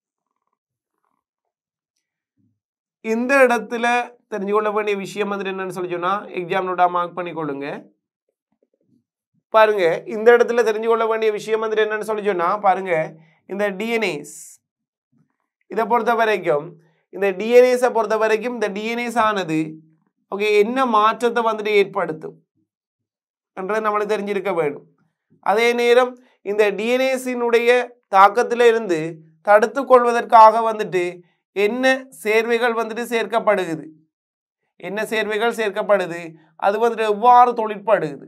இந்த இடத்துல தெரிஞ்சு கொள்ள வேண்டிய விஷயம் வந்துட்டு என்னன்னு சொல்லி சொன்னா எக்ஸாம் நோட்டா மார்க் பண்ணிக்கொள்ளுங்க பாருங்க இந்த இடத்துல தெரிஞ்சு கொள்ள வேண்டிய விஷயம் வந்துட்டு என்னன்னு சொல்லி சொன்னா பாருங்க இந்த டிஎன்ஏஸ் இதை பொறுத்த வரைக்கும் இந்த டிஎன்ஏஸை பொறுத்த வரைக்கும் இந்த டிஎன்ஏஸ் ஆனது ஓகே என்ன மாற்றத்தை வந்துட்டு ஏற்படுத்தும் என்றது நம்மளுக்கு தெரிஞ்சிருக்க வேண்டும் அதே நேரம் இந்த டிஎன்ஏஸினுடைய தாக்கத்தில இருந்து தடுத்து கொள்வதற்காக வந்துட்டு என்ன சேர்வைகள் வந்துட்டு சேர்க்கப்படுகுது என்ன சேர்வைகள் சேர்க்கப்படுது அது வந்துட்டு எவ்வாறு தொழிற்படுகுது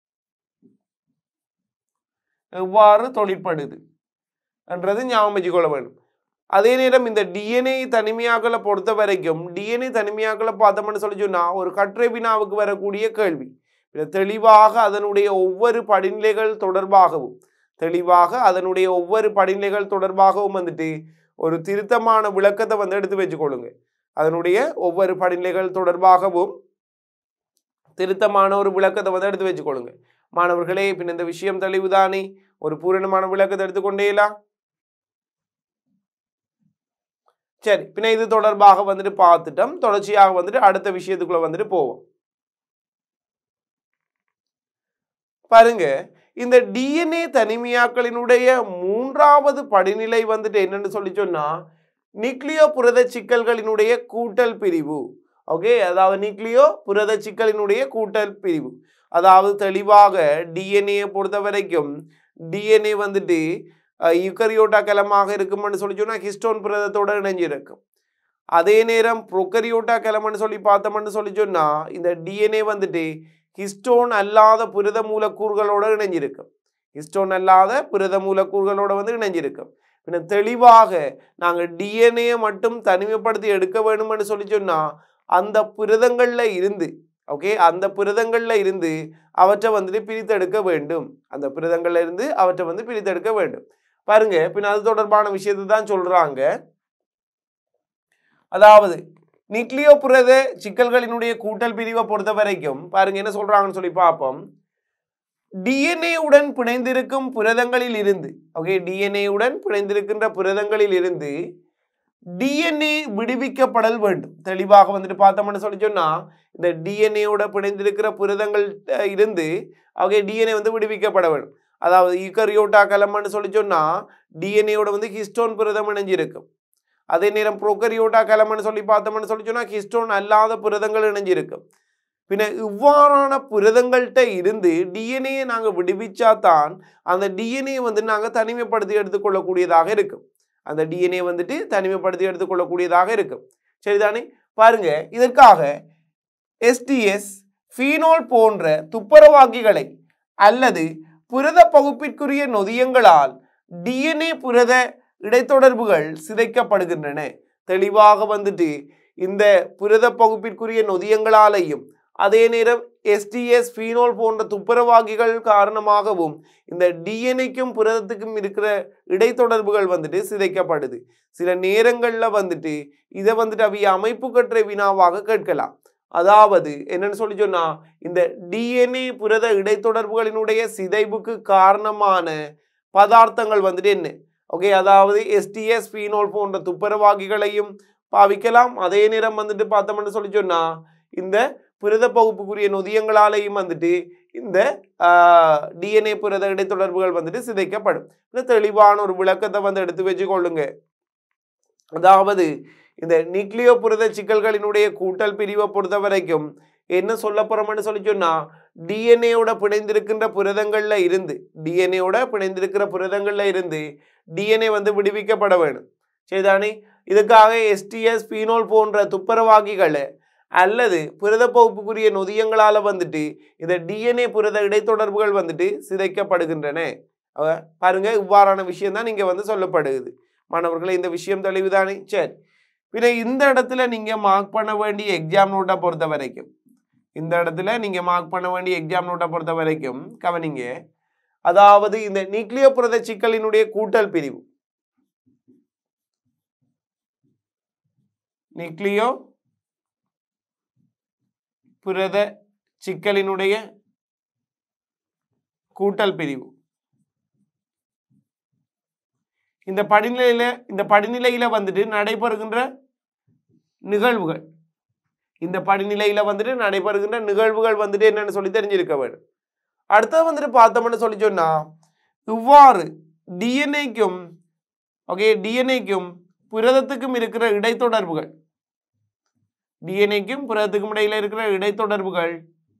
எவ்வாறு தொழிற்படுது என்றது ஞாபகம் வச்சுக்கொள்ள வேண்டும் அதே நேரம் இந்த டிஎன்ஏ தனிமையாக்களை பொறுத்த வரைக்கும் டிஎன்ஏ தனிமையாக்களை பார்த்தோம்னு சொல்லி சொன்னா ஒரு கற்றை வினாவுக்கு வரக்கூடிய கேள்வி இதை தெளிவாக அதனுடைய ஒவ்வொரு படிநிலைகள் தொடர்பாகவும் தெளிவாக அதனுடைய ஒவ்வொரு படிநிலைகள் தொடர்பாகவும் வந்துட்டு ஒரு திருத்தமான விளக்கத்தை வந்து எடுத்து வச்சுக்கொள்ளுங்க அதனுடைய ஒவ்வொரு படிநிலைகள் தொடர்பாகவும் திருத்தமான ஒரு விளக்கத்தை வந்து எடுத்து வச்சுக்கொள்ளுங்க மாணவர்களே பின் இந்த விஷயம் தெளிவுதானே ஒரு பூரணமான விளக்கத்தை எடுத்துக்கொண்டேலாம் சரி பின்ன இது தொடர்பாக வந்துட்டு பார்த்துட்டோம் தொடர்ச்சியாக வந்துட்டு அடுத்த விஷயத்துக்குள்ள வந்துட்டு போவோம் பாருங்க இந்த டிஎன்ஏ தனிமையாக்களினுடைய மூன்றாவது படிநிலை வந்துட்டு என்னன்னு சொல்லி சொன்னா நிக்ளியோ புரத சிக்கல்களினுடைய கூட்டல் பிரிவு ஓகே அதாவது நிக்ளியோ புரத சிக்கலினுடைய கூட்டல் பிரிவு அதாவது தெளிவாக டிஎன்ஏ பொறுத்த வரைக்கும் டிஎன்ஏ வந்துட்டு யுக்கரியோட்டா கிளமாக இருக்கும்னு சொல்லி சொன்னா ஹிஸ்டோன் புரதத்தோட இணைஞ்சிருக்கும் அதே நேரம் ப்ரொக்கரியோட்டா கிளம்புன்னு சொல்லி பார்த்தோம்னு சொல்லி சொன்னா இந்த டிஎன்ஏ வந்துட்டு ஹிஸ்டோன் அல்லாத புரத மூலக்கூறுகளோட இணைஞ்சிருக்கும் ஹிஸ்டோன் அல்லாத புரத மூலக்கூறுகளோட வந்து இணைஞ்சிருக்கும் பின்ன தெளிவாக நாங்கள் டிஎன்ஏ மட்டும் தனிமைப்படுத்தி எடுக்க வேணும்னு சொல்லி சொன்னா அந்த புரதங்கள்ல இருந்து ஓகே அந்த புரதங்கள்ல இருந்து அவற்றை வந்துட்டு பிரித்தெடுக்க வேண்டும் அந்த புரதங்கள்ல இருந்து அவற்றை வந்து பிரித்தெடுக்க வேண்டும் பாருங்க பின்ன அது தொடர்பான விஷயத்தை தான் சொல்றாங்க அதாவது நிக்ளியோ புரத சிக்கல்களினுடைய கூட்டல் பிரிவை பொறுத்த வரைக்கும் பாருங்க என்ன சொல்றாங்கன்னு சொல்லி பார்ப்போம் டிஎன்ஏ உடன் பிணைந்திருக்கும் புரதங்களில் இருந்து ஓகே டிஎன்ஏ உடன் பிணைந்திருக்கின்ற புரதங்களில் இருந்து டிஎன்ஏ விடுவிக்கப்படல் வேண்டும் தெளிவாக வந்துட்டு பார்த்தோம்னு சொல்லி சொன்னா இந்த டிஎன்ஏயோட பிணைந்திருக்கிற புரதங்கள் இருந்து ஓகே டிஎன்ஏ வந்து விடுவிக்கப்பட வேண்டும் அதாவது ஈக்கரியோட்டா கலமன்னு சொல்லி சொன்னா டிஎன்ஏயோட வந்து ஹிஸ்டோன் புரதம் இணைஞ்சிருக்கும் அதே நேரம் ப்ரோக்கரியோட்டா கலமன்னு சொல்லி பார்த்தோம்னு சொல்லி சொன்னா ஹிஸ்டோன் அல்லாத புரதங்கள் இணைஞ்சிருக்கும் பின்ன இவ்வாறான புரதங்கள்கிட்ட இருந்து டிஎன்ஏ நாங்கள் விடுவிச்சா தான் அந்த டிஎன்ஏ வந்து நாங்கள் தனிமைப்படுத்தி எடுத்துக்கொள்ளக்கூடியதாக இருக்கும் அந்த டிஎன்ஏ வந்துட்டு தனிமைப்படுத்தி எடுத்துக்கொள்ளக்கூடியதாக இருக்கும் சரிதானே பாருங்க இதற்காக எஸ்டிஎஸ் ஃபீனோல் போன்ற துப்புரவாக்கிகளை அல்லது புரத பகுப்பிற்குரிய நொதியங்களால் டிஎன்ஏ புரத இடைத்தொடர்புகள் சிதைக்கப்படுகின்றன தெளிவாக வந்துட்டு இந்த புரத பகுப்பிற்குரிய நொதியங்களாலேயும் அதே நேரம் எஸ்டிஎஸ் ஃபீனோல் போன்ற துப்புரவாகிகள் காரணமாகவும் இந்த டிஎன்ஏக்கும் புரதத்துக்கும் இருக்கிற இடைத்தொடர்புகள் வந்துட்டு சிதைக்கப்படுது சில நேரங்களில் வந்துட்டு இதை வந்துட்டு அவைய அமைப்பு கற்ற வினாவாக கேட்கலாம் அதாவது என்னன்னு சொல்லி சொன்னா இந்த டிஎன்ஏ புரத இடைத்தொடர்புகளினுடைய சிதைவுக்கு காரணமான பதார்த்தங்கள் வந்துட்டு என்ன ஓகே அதாவது எஸ்டிஎஸ் ஃபீனோல் போன்ற துப்புரவாகிகளையும் பாவிக்கலாம் அதே நேரம் வந்துட்டு பார்த்தோம்னு சொல்லி சொன்னா இந்த புரத பகுப்புக்குரிய நொதியங்களாலேயும் வந்துட்டு இந்த டிஎன்ஏ புரத இடைத்தொடர்புகள் வந்துட்டு சிதைக்கப்படும் இந்த தெளிவான ஒரு விளக்கத்தை வந்து எடுத்து வச்சுக்கொள்ளுங்க அதாவது இந்த நிக்ளியோ புரத சிக்கல்களினுடைய கூட்டல் பிரிவை பொறுத்த வரைக்கும் என்ன சொல்ல போறோம்னு சொல்லி சொன்னா டிஎன்ஏயோட பிணைந்திருக்கின்ற புரதங்கள்ல இருந்து டிஎன்ஏயோட பிணைந்திருக்கிற புரதங்கள்ல இருந்து டிஎன்ஏ வந்து விடுவிக்கப்பட வேணும் சரிதானே இதுக்காக எஸ்டிஎஸ் பீனோல் போன்ற துப்புரவாகிகளை அல்லது புரத பகுப்புக்குரிய நொதியங்களால வந்துட்டு இந்த டிஎன்ஏ புரத இடைத்தொடர்புகள் வந்துட்டு சிதைக்கப்படுகின்றன அவ பாருங்க இவ்வாறான விஷயம் தான் இங்க வந்து சொல்லப்படுது மாணவர்களே இந்த விஷயம் தெளிவுதானே சரி பின்ன இந்த இடத்துல நீங்க மார்க் பண்ண வேண்டிய எக்ஸாம் நோட்டை பொறுத்த வரைக்கும் இந்த இடத்துல நீங்க மார்க் பண்ண வேண்டிய எக்ஸாம் நோட்டை பொறுத்த வரைக்கும் கவனிங்க அதாவது இந்த நியூக்ளியோ புரத சிக்கலினுடைய கூட்டல் பிரிவு நியூக்ளியோ புரத சிக்கலினுடைய கூட்டல் பிரிவு இந்த படிநிலையில இந்த படிநிலையில வந்துட்டு நடைபெறுகின்ற நிகழ்வுகள் இந்த படிநிலையில வந்துட்டு நடைபெறுகின்ற நிகழ்வுகள் வந்துட்டு என்னன்னு சொல்லி தெரிஞ்சிருக்க வேண்டும் அடுத்தது வந்துட்டு பார்த்தோம்னு சொல்லி சொன்னா இவ்வாறு டிஎன்ஏக்கும் ஓகே டிஎன்ஏக்கும் புரதத்துக்கும் இருக்கிற இடைத்தொடர்புகள் டிஎன்ஏக்கும் புரதத்துக்கும் இடையில இருக்கிற இடைத்தொடர்புகள்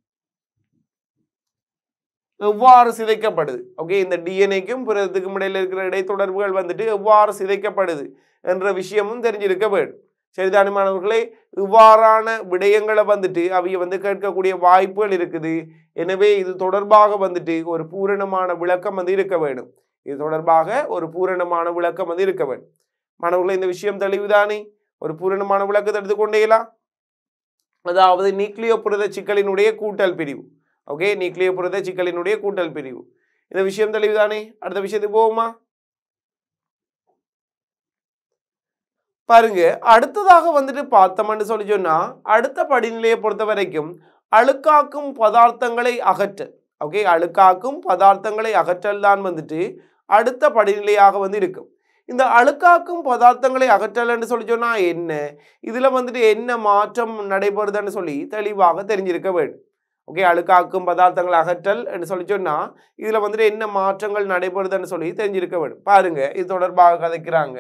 எவ்வாறு சிதைக்கப்படுது ஓகே இந்த டிஎன்ஏக்கும் புரதத்துக்கும் இடையில இருக்கிற இடைத்தொடர்புகள் வந்துட்டு எவ்வாறு சிதைக்கப்படுது என்ற விஷயமும் தெரிஞ்சிருக்க வேண்டும் சரிதானே மாணவர்களே இவ்வாறான விடயங்களை வந்துட்டு அவைய வந்து கேட்கக்கூடிய வாய்ப்புகள் இருக்குது எனவே இது தொடர்பாக வந்துட்டு ஒரு பூரணமான விளக்கம் வந்து இருக்க வேண்டும் இது தொடர்பாக ஒரு பூரணமான விளக்கம் வந்து இருக்க வேண்டும் மாணவர்களே இந்த விஷயம் தெளிவுதானே ஒரு பூரணமான விளக்கத்தை எடுத்துக்கொண்டேலாம் அதாவது நியூக்ளியோ புரத சிக்கலினுடைய கூட்டல் பிரிவு ஓகே நியூக்ளியோ புரத சிக்கலினுடைய கூட்டல் பிரிவு இந்த விஷயம் தெளிவுதானே அடுத்த விஷயத்துக்கு போவோமா பாருங்க அடுத்ததாக வந்துட்டு பார்த்தோம்னு சொல்லி சொன்னா அடுத்த படிநிலையை பொறுத்த வரைக்கும் அழுக்காக்கும் பதார்த்தங்களை அகற்றல் ஓகே அழுக்காக்கும் பதார்த்தங்களை அகற்றல் தான் வந்துட்டு அடுத்த படிநிலையாக வந்து இருக்கும் இந்த அழுக்காக்கும் பதார்த்தங்களை அகற்றல்னு சொல்லி சொன்னா என்ன இதுல வந்துட்டு என்ன மாற்றம் நடைபெறுதுன்னு சொல்லி தெளிவாக தெரிஞ்சிருக்க வேண்டும் ஓகே அழுக்காக்கும் பதார்த்தங்களை அகற்றல் என்று சொல்லி சொன்னா இதுல வந்துட்டு என்ன மாற்றங்கள் நடைபெறுதுன்னு சொல்லி தெரிஞ்சிருக்க வேண்டும் பாருங்க இது தொடர்பாக கதைக்கிறாங்க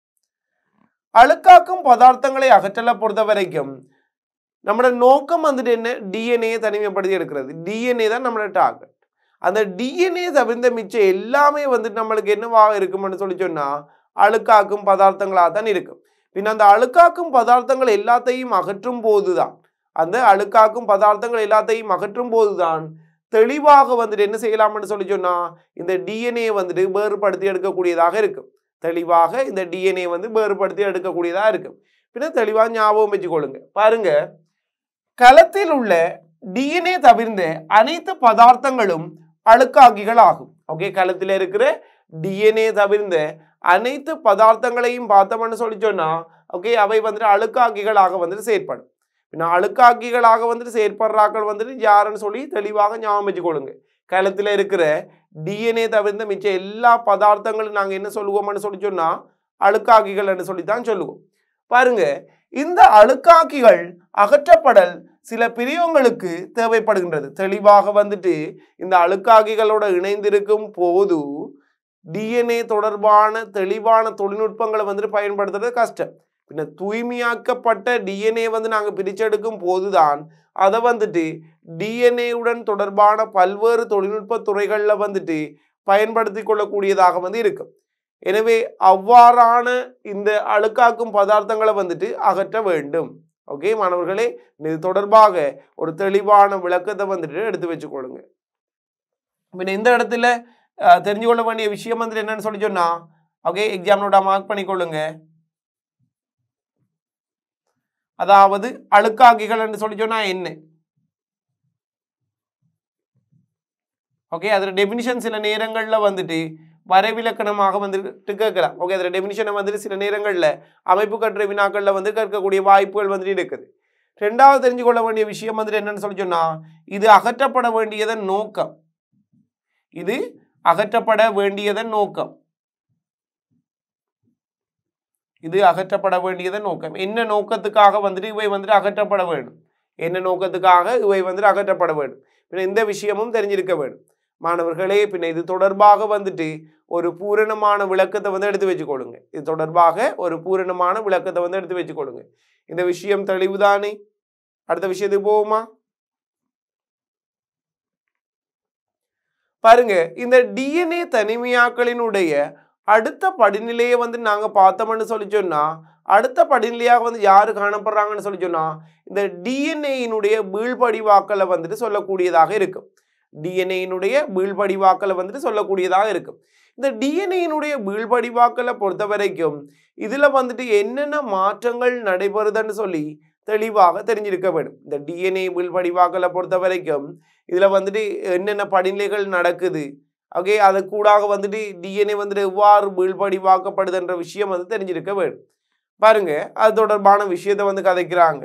அழுக்காக்கும் பதார்த்தங்களை அகற்றலை பொறுத்த வரைக்கும் நம்மளோட நோக்கம் வந்துட்டு என்ன டிஎன்ஏ தனிமைப்படுத்தி எடுக்கிறது டிஎன்ஏ தான் நம்மளோட டார்கெட் அந்த டிஎன்ஏ தவிர்ந்த மிச்சம் எல்லாமே வந்துட்டு நம்மளுக்கு என்னவாக இருக்கும்னு சொல்லி சொன்னா அழுக்காக்கும் பதார்த்தங்களாக தான் இருக்கும் பின் அந்த அழுக்காக்கும் பதார்த்தங்கள் எல்லாத்தையும் அகற்றும் போதுதான் அந்த அழுக்காக்கும் பதார்த்தங்கள் எல்லாத்தையும் அகற்றும் போதுதான் தெளிவாக வந்துட்டு என்ன செய்யலாம்னு சொல்லி சொன்னா இந்த டிஎன்ஏ வந்துட்டு வேறுபடுத்தி எடுக்கக்கூடியதாக இருக்கும் தெளிவாக இந்த டிஎன்ஏ வந்து வேறுபடுத்தி எடுக்கக்கூடியதாக இருக்கும் பின்ன தெளிவாக ஞாபகம் வச்சுக்கொள்ளுங்க பாருங்க களத்தில் உள்ள டிஎன்ஏ தவிர்ந்த அனைத்து பதார்த்தங்களும் அழுக்காகிகள் ஆகும் ஓகே களத்தில் இருக்கிற டிஎன்ஏ தவிர்ந்த அனைத்து பதார்த்தங்களையும் பார்த்தோம்னு சொல்லி சொன்னா ஓகே அவை வந்துட்டு அழுக்காகிகளாக வந்துட்டு செயற்படும் பின்ன அழுக்காக்கிகளாக வந்துட்டு செயற்படுறாக்கள் வந்துட்டு யாருன்னு சொல்லி தெளிவாக ஞாபகம் வச்சுக்கொள்ளுங்க களத்தில் இருக்கிற டிஎன்ஏ தவிர்த்த மிச்ச எல்லா பதார்த்தங்களும் நாங்கள் என்ன சொல்லுவோம்னு சொல்லி சொன்னா அழுக்காக்கிகள்னு சொல்லி தான் சொல்லுவோம் பாருங்க இந்த அழுக்காக்கிகள் அகற்றப்படல் சில பிரிவுங்களுக்கு தேவைப்படுகின்றது தெளிவாக வந்துட்டு இந்த அழுக்காக்கிகளோட இணைந்திருக்கும் போது டிஎன்ஏ தொடர்பான தெளிவான தொழில்நுட்பங்களை வந்துட்டு பயன்படுத்துறது கஷ்டம் பின்ன தூய்மையாக்கப்பட்ட டிஎன்ஏ வந்து நாங்கள் பிரிச்செடுக்கும் போதுதான் அதை வந்துட்டு டிஎன்ஏவுடன் தொடர்பான பல்வேறு தொழில்நுட்ப துறைகளில் வந்துட்டு பயன்படுத்தி கொள்ளக்கூடியதாக வந்து இருக்கும் எனவே அவ்வாறான இந்த அழுக்காக்கும் பதார்த்தங்களை வந்துட்டு அகற்ற வேண்டும் ஓகே மாணவர்களே இது தொடர்பாக ஒரு தெளிவான விளக்கத்தை வந்துட்டு எடுத்து வச்சுக்கொள்ளுங்க பின்ன இந்த இடத்துல அஹ், தெரிஞ்சு கொள்ள வேண்டிய விஷயம் வந்துட்டு என்னன்னு சொல்லி சொன்னா ஓகே எக்ஸாம் நோட்டா மார்க் பண்ணிக்கொள்ளுங்க அதாவது அழுக்காக்கிகள் என்று சொல்லி சொன்னா என்ன ஓகே அதில் டெபினிஷன் சில நேரங்களில் வந்துட்டு வரைவிலக்கணமாக வந்துட்டு கேட்கலாம் ஓகே அதில் டெபினிஷனை வந்துட்டு சில நேரங்களில் அமைப்பு கட்டுரை வினாக்களில் வந்து கேட்கக்கூடிய வாய்ப்புகள் வந்துட்டு இருக்குது ரெண்டாவது தெரிஞ்சு கொள்ள வேண்டிய விஷயம் வந்துட்டு என்னன்னு சொல்லி சொன்னா இது அகற்றப்பட வேண்டியதன் நோக்கம் இது அகற்றப்பட வேண்டியதன் நோக்கம் இது அகற்றப்பட வேண்டியதன் நோக்கம் என்ன நோக்கத்துக்காக வந்துட்டு இவை வந்துட்டு அகற்றப்பட வேண்டும் என்ன நோக்கத்துக்காக இவை வந்துட்டு அகற்றப்பட வேண்டும் பின்ன இந்த விஷயமும் தெரிஞ்சிருக்க வேண்டும் மாணவர்களே பின்ன இது தொடர்பாக வந்துட்டு ஒரு பூரணமான விளக்கத்தை வந்து எடுத்து வச்சுக்கொள்ளுங்க இது தொடர்பாக ஒரு பூரணமான விளக்கத்தை வந்து எடுத்து வச்சுக்கொள்ளுங்க இந்த விஷயம் தெளிவுதானே அடுத்த விஷயத்துக்கு போவோமா பாருங்க இந்த டிஎன்ஏ தனிமையாக்களினுடைய அடுத்த படிநிலையை வந்து நாங்க பார்த்தோம்னு சொல்லி சொன்னா அடுத்த படிநிலையாக வந்து யாரு காணப்படுறாங்கன்னு சொல்லி சொன்னா இந்த டிஎன்ஏயினுடைய வீழ்படிவாக்கலை வந்துட்டு சொல்லக்கூடியதாக இருக்கும் டிஎன்ஏயினுடைய வீழ்படிவாக்கலை வந்துட்டு சொல்லக்கூடியதாக இருக்கும் இந்த டிஎன்ஏயினுடைய வீழ்படிவாக்கலை பொறுத்த வரைக்கும் இதுல வந்துட்டு என்னென்ன மாற்றங்கள் நடைபெறுதுன்னு சொல்லி தெளிவாக தெரிஞ்சிருக்க வேண்டும் இந்த டிஎன்ஏ வீழ்படிவாக்கலை பொறுத்த வரைக்கும் இதுல வந்துட்டு என்னென்ன படிநிலைகள் நடக்குது ஓகே அது கூடாக வந்துட்டு டிஎன்ஏ வந்துட்டு எவ்வாறு வீழ்படிவாக்கப்படுதுன்ற விஷயம் வந்து தெரிஞ்சிருக்க வேண்டும் பாருங்க அது தொடர்பான விஷயத்தை வந்து கதைக்கிறாங்க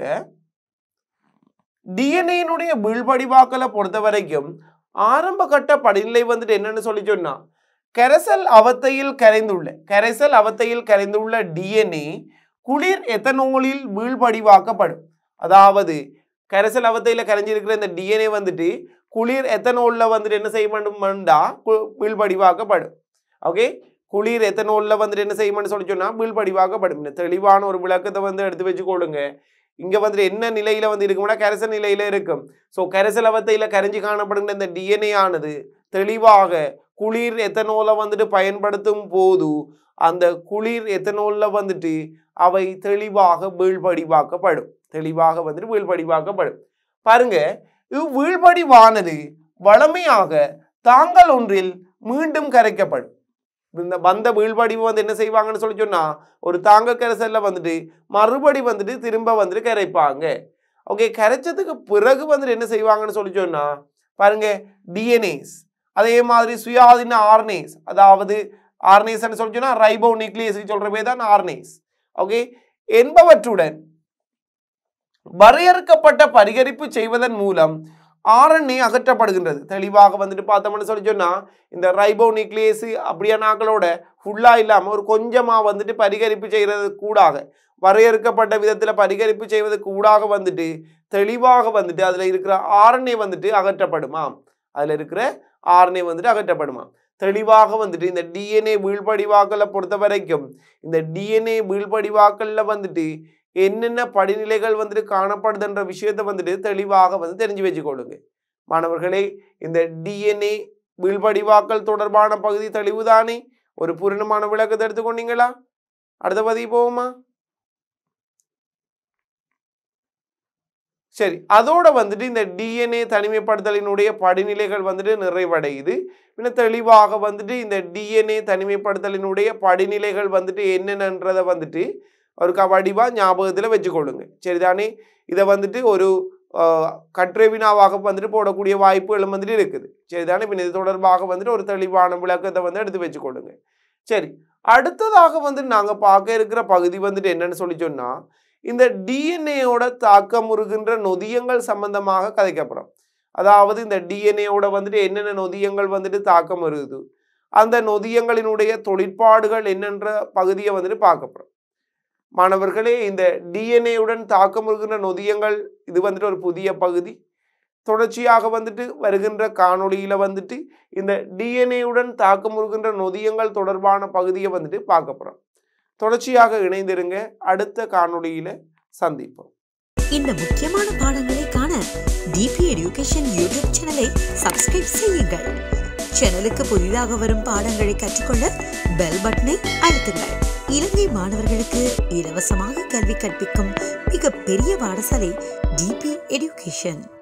டிஎன்ஏனுடைய வீழ்படிவாக்கலை பொறுத்த வரைக்கும் ஆரம்ப கட்ட படிநிலை வந்துட்டு என்னன்னு சொல்லி சொன்னா கரைசல் அவத்தையில் கரைந்துள்ள கரைசல் அவத்தையில் கரைந்துள்ள டிஎன்ஏ குளிர் எத்தனோலில் வீழ்படிவாக்கப்படும் அதாவது கரைசல் அவத்தையில் கரைஞ்சிருக்கிற இந்த டிஎன்ஏ வந்துட்டு குளிர் எத்தனோல்ல வந்துட்டு என்ன செய்ய வேண்டும்டா வீழ்படிவாக்கப்படும் ஓகே குளிர் எத்தனோல்ல வந்துட்டு என்ன செய்யணும்னு சொல்லி சொன்னா வீழ்படிவாக்கப்படும் இந்த தெளிவான ஒரு விளக்கத்தை வந்து எடுத்து வச்சுக்கொள்ளுங்க இங்க வந்துட்டு என்ன நிலையில வந்து இருக்கும்னா கரைசல் நிலையில இருக்கும் ஸோ கரைசல் அவத்தையில கரைஞ்சி காணப்படுகின்ற இந்த டிஎன்ஏ ஆனது தெளிவாக குளிர் எத்தனோலை வந்துட்டு பயன்படுத்தும் போது அந்த குளிர் எத்தனோல்ல வந்துட்டு அவை தெளிவாக வீழ்படிவாக்கப்படும் தெளிவாக வந்துட்டு வீழ்படிவாக்கப்படும் பாருங்க இவ்வீழ்படிவானது வளமையாக தாங்கள் ஒன்றில் மீண்டும் கரைக்கப்படும் இந்த வந்த வீழ்படிவு வந்து என்ன செய்வாங்கன்னு சொல்லி சொன்னா ஒரு தாங்க கரைசல்ல வந்துட்டு மறுபடி வந்துட்டு திரும்ப வந்துட்டு கரைப்பாங்க ஓகே கரைச்சதுக்கு பிறகு வந்துட்டு என்ன செய்வாங்கன்னு சொல்லி சொன்னா பாருங்க டிஎன்ஏஸ் அதே மாதிரி சுயாதீன ஆர்னேஸ் அதாவது ஆர்னேஸ்ன்னு சொல்லி சொன்னா ரைபோ நியூக்ளியஸ் சொல்றவே தான் ஆர்னேஸ் ஓகே என்பவற்றுடன் வரையறுக்கப்பட்ட பரிகரிப்பு செய்வதன் மூலம் ஆர்என்ஏ அகற்றப்படுகின்றது தெளிவாக வந்துட்டு பார்த்தோம்னு சொல்லி சொன்னா இந்த ரைபோ நியூக்ளியஸ் அப்படியான ஆக்களோட ஃபுல்லா இல்லாம ஒரு கொஞ்சமா வந்துட்டு பரிகரிப்பு செய்யறது கூடாக வரையறுக்கப்பட்ட விதத்துல பரிகரிப்பு செய்வது கூடாக வந்துட்டு தெளிவாக வந்துட்டு அதுல இருக்கிற ஆர்என்ஏ வந்துட்டு அகற்றப்படுமாம் அதுல இருக்கிற ஆர்என்ஏ வந்துட்டு அகற்றப்படுமாம் தெளிவாக வந்துட்டு இந்த டிஎன்ஏ வீழ்படிவாக்கலை பொறுத்த வரைக்கும் இந்த டிஎன்ஏ வீழ்படிவாக்கல்ல வந்துட்டு என்னென்ன படிநிலைகள் வந்துட்டு காணப்படுதுன்ற விஷயத்தை வந்துட்டு தெளிவாக வந்து தெரிஞ்சு வச்சுக்கொள்ளுங்க மாணவர்களே இந்த டிஎன்ஏ வீழ்படிவாக்கல் தொடர்பான பகுதி தெளிவுதானே ஒரு பூரணமான விளக்கத்தை எடுத்துக்கொண்டீங்களா அடுத்த பதிவு போவோமா சரி அதோட வந்துட்டு இந்த டிஎன்ஏ தனிமைப்படுத்தலினுடைய படிநிலைகள் வந்துட்டு நிறைவடையுது பின்ன தெளிவாக வந்துட்டு இந்த டிஎன்ஏ தனிமைப்படுத்தலினுடைய படிநிலைகள் வந்துட்டு என்னென்னன்றதை வந்துட்டு ஒரு க வடிவா ஞாபகத்தில் வச்சுக்கொள்ளுங்க சரிதானே இதை வந்துட்டு ஒரு ஆஹ், கட்டுரை வினாவாக வந்துட்டு போடக்கூடிய வாய்ப்புகளும் வந்துட்டு இருக்குது சரிதானே பின் இது தொடர்பாக வந்துட்டு ஒரு தெளிவான விளக்கத்தை வந்து எடுத்து வச்சுக்கொள்ளுங்க சரி அடுத்ததாக வந்து நாங்கள் பார்க்க இருக்கிற பகுதி வந்துட்டு என்னன்னு சொல்லி சொன்னா இந்த டிஎன்ஏயோட தாக்கமுறுகின்ற நொதியங்கள் சம்பந்தமாக கதைக்கப்படும் அதாவது இந்த டிஎன்ஏயோட வந்துட்டு என்னென்ன நொதியங்கள் வந்துட்டு தாக்கம் வருது அந்த நொதியங்களினுடைய தொழிற்பாடுகள் என்னென்ற பகுதியை வந்துட்டு பார்க்கப்படும் மாணவர்களே இந்த டிஎன்ஏவுடன் தாக்கமுறுகின்ற நொதியங்கள் இது வந்துட்டு ஒரு புதிய பகுதி தொடர்ச்சியாக வந்துட்டு வருகின்ற காணொளியில வந்துட்டு இந்த டிஎன்ஏவுடன் தாக்கமுறுகின்ற நொதியங்கள் தொடர்பான பகுதியை வந்துட்டு பார்க்கப்படும் தொடர்ச்சியாக இணைந்திருங்க அடுத்த காணொளியில சந்திப்போம் இந்த முக்கியமான பாடங்களை காண டிபி எடியூகேஷன் யூடியூப் சேனலை சப்ஸ்கிரைப் செய்யுங்கள் சேனலுக்கு புதிதாக வரும் பாடங்களை கற்றுக்கொள்ள பெல் பட்டனை அழுத்துங்கள் இலங்கை மாணவர்களுக்கு இலவசமாக கல்வி கற்பிக்கும் மிகப்பெரிய பாடசாலை டிபி எடியூகேஷன்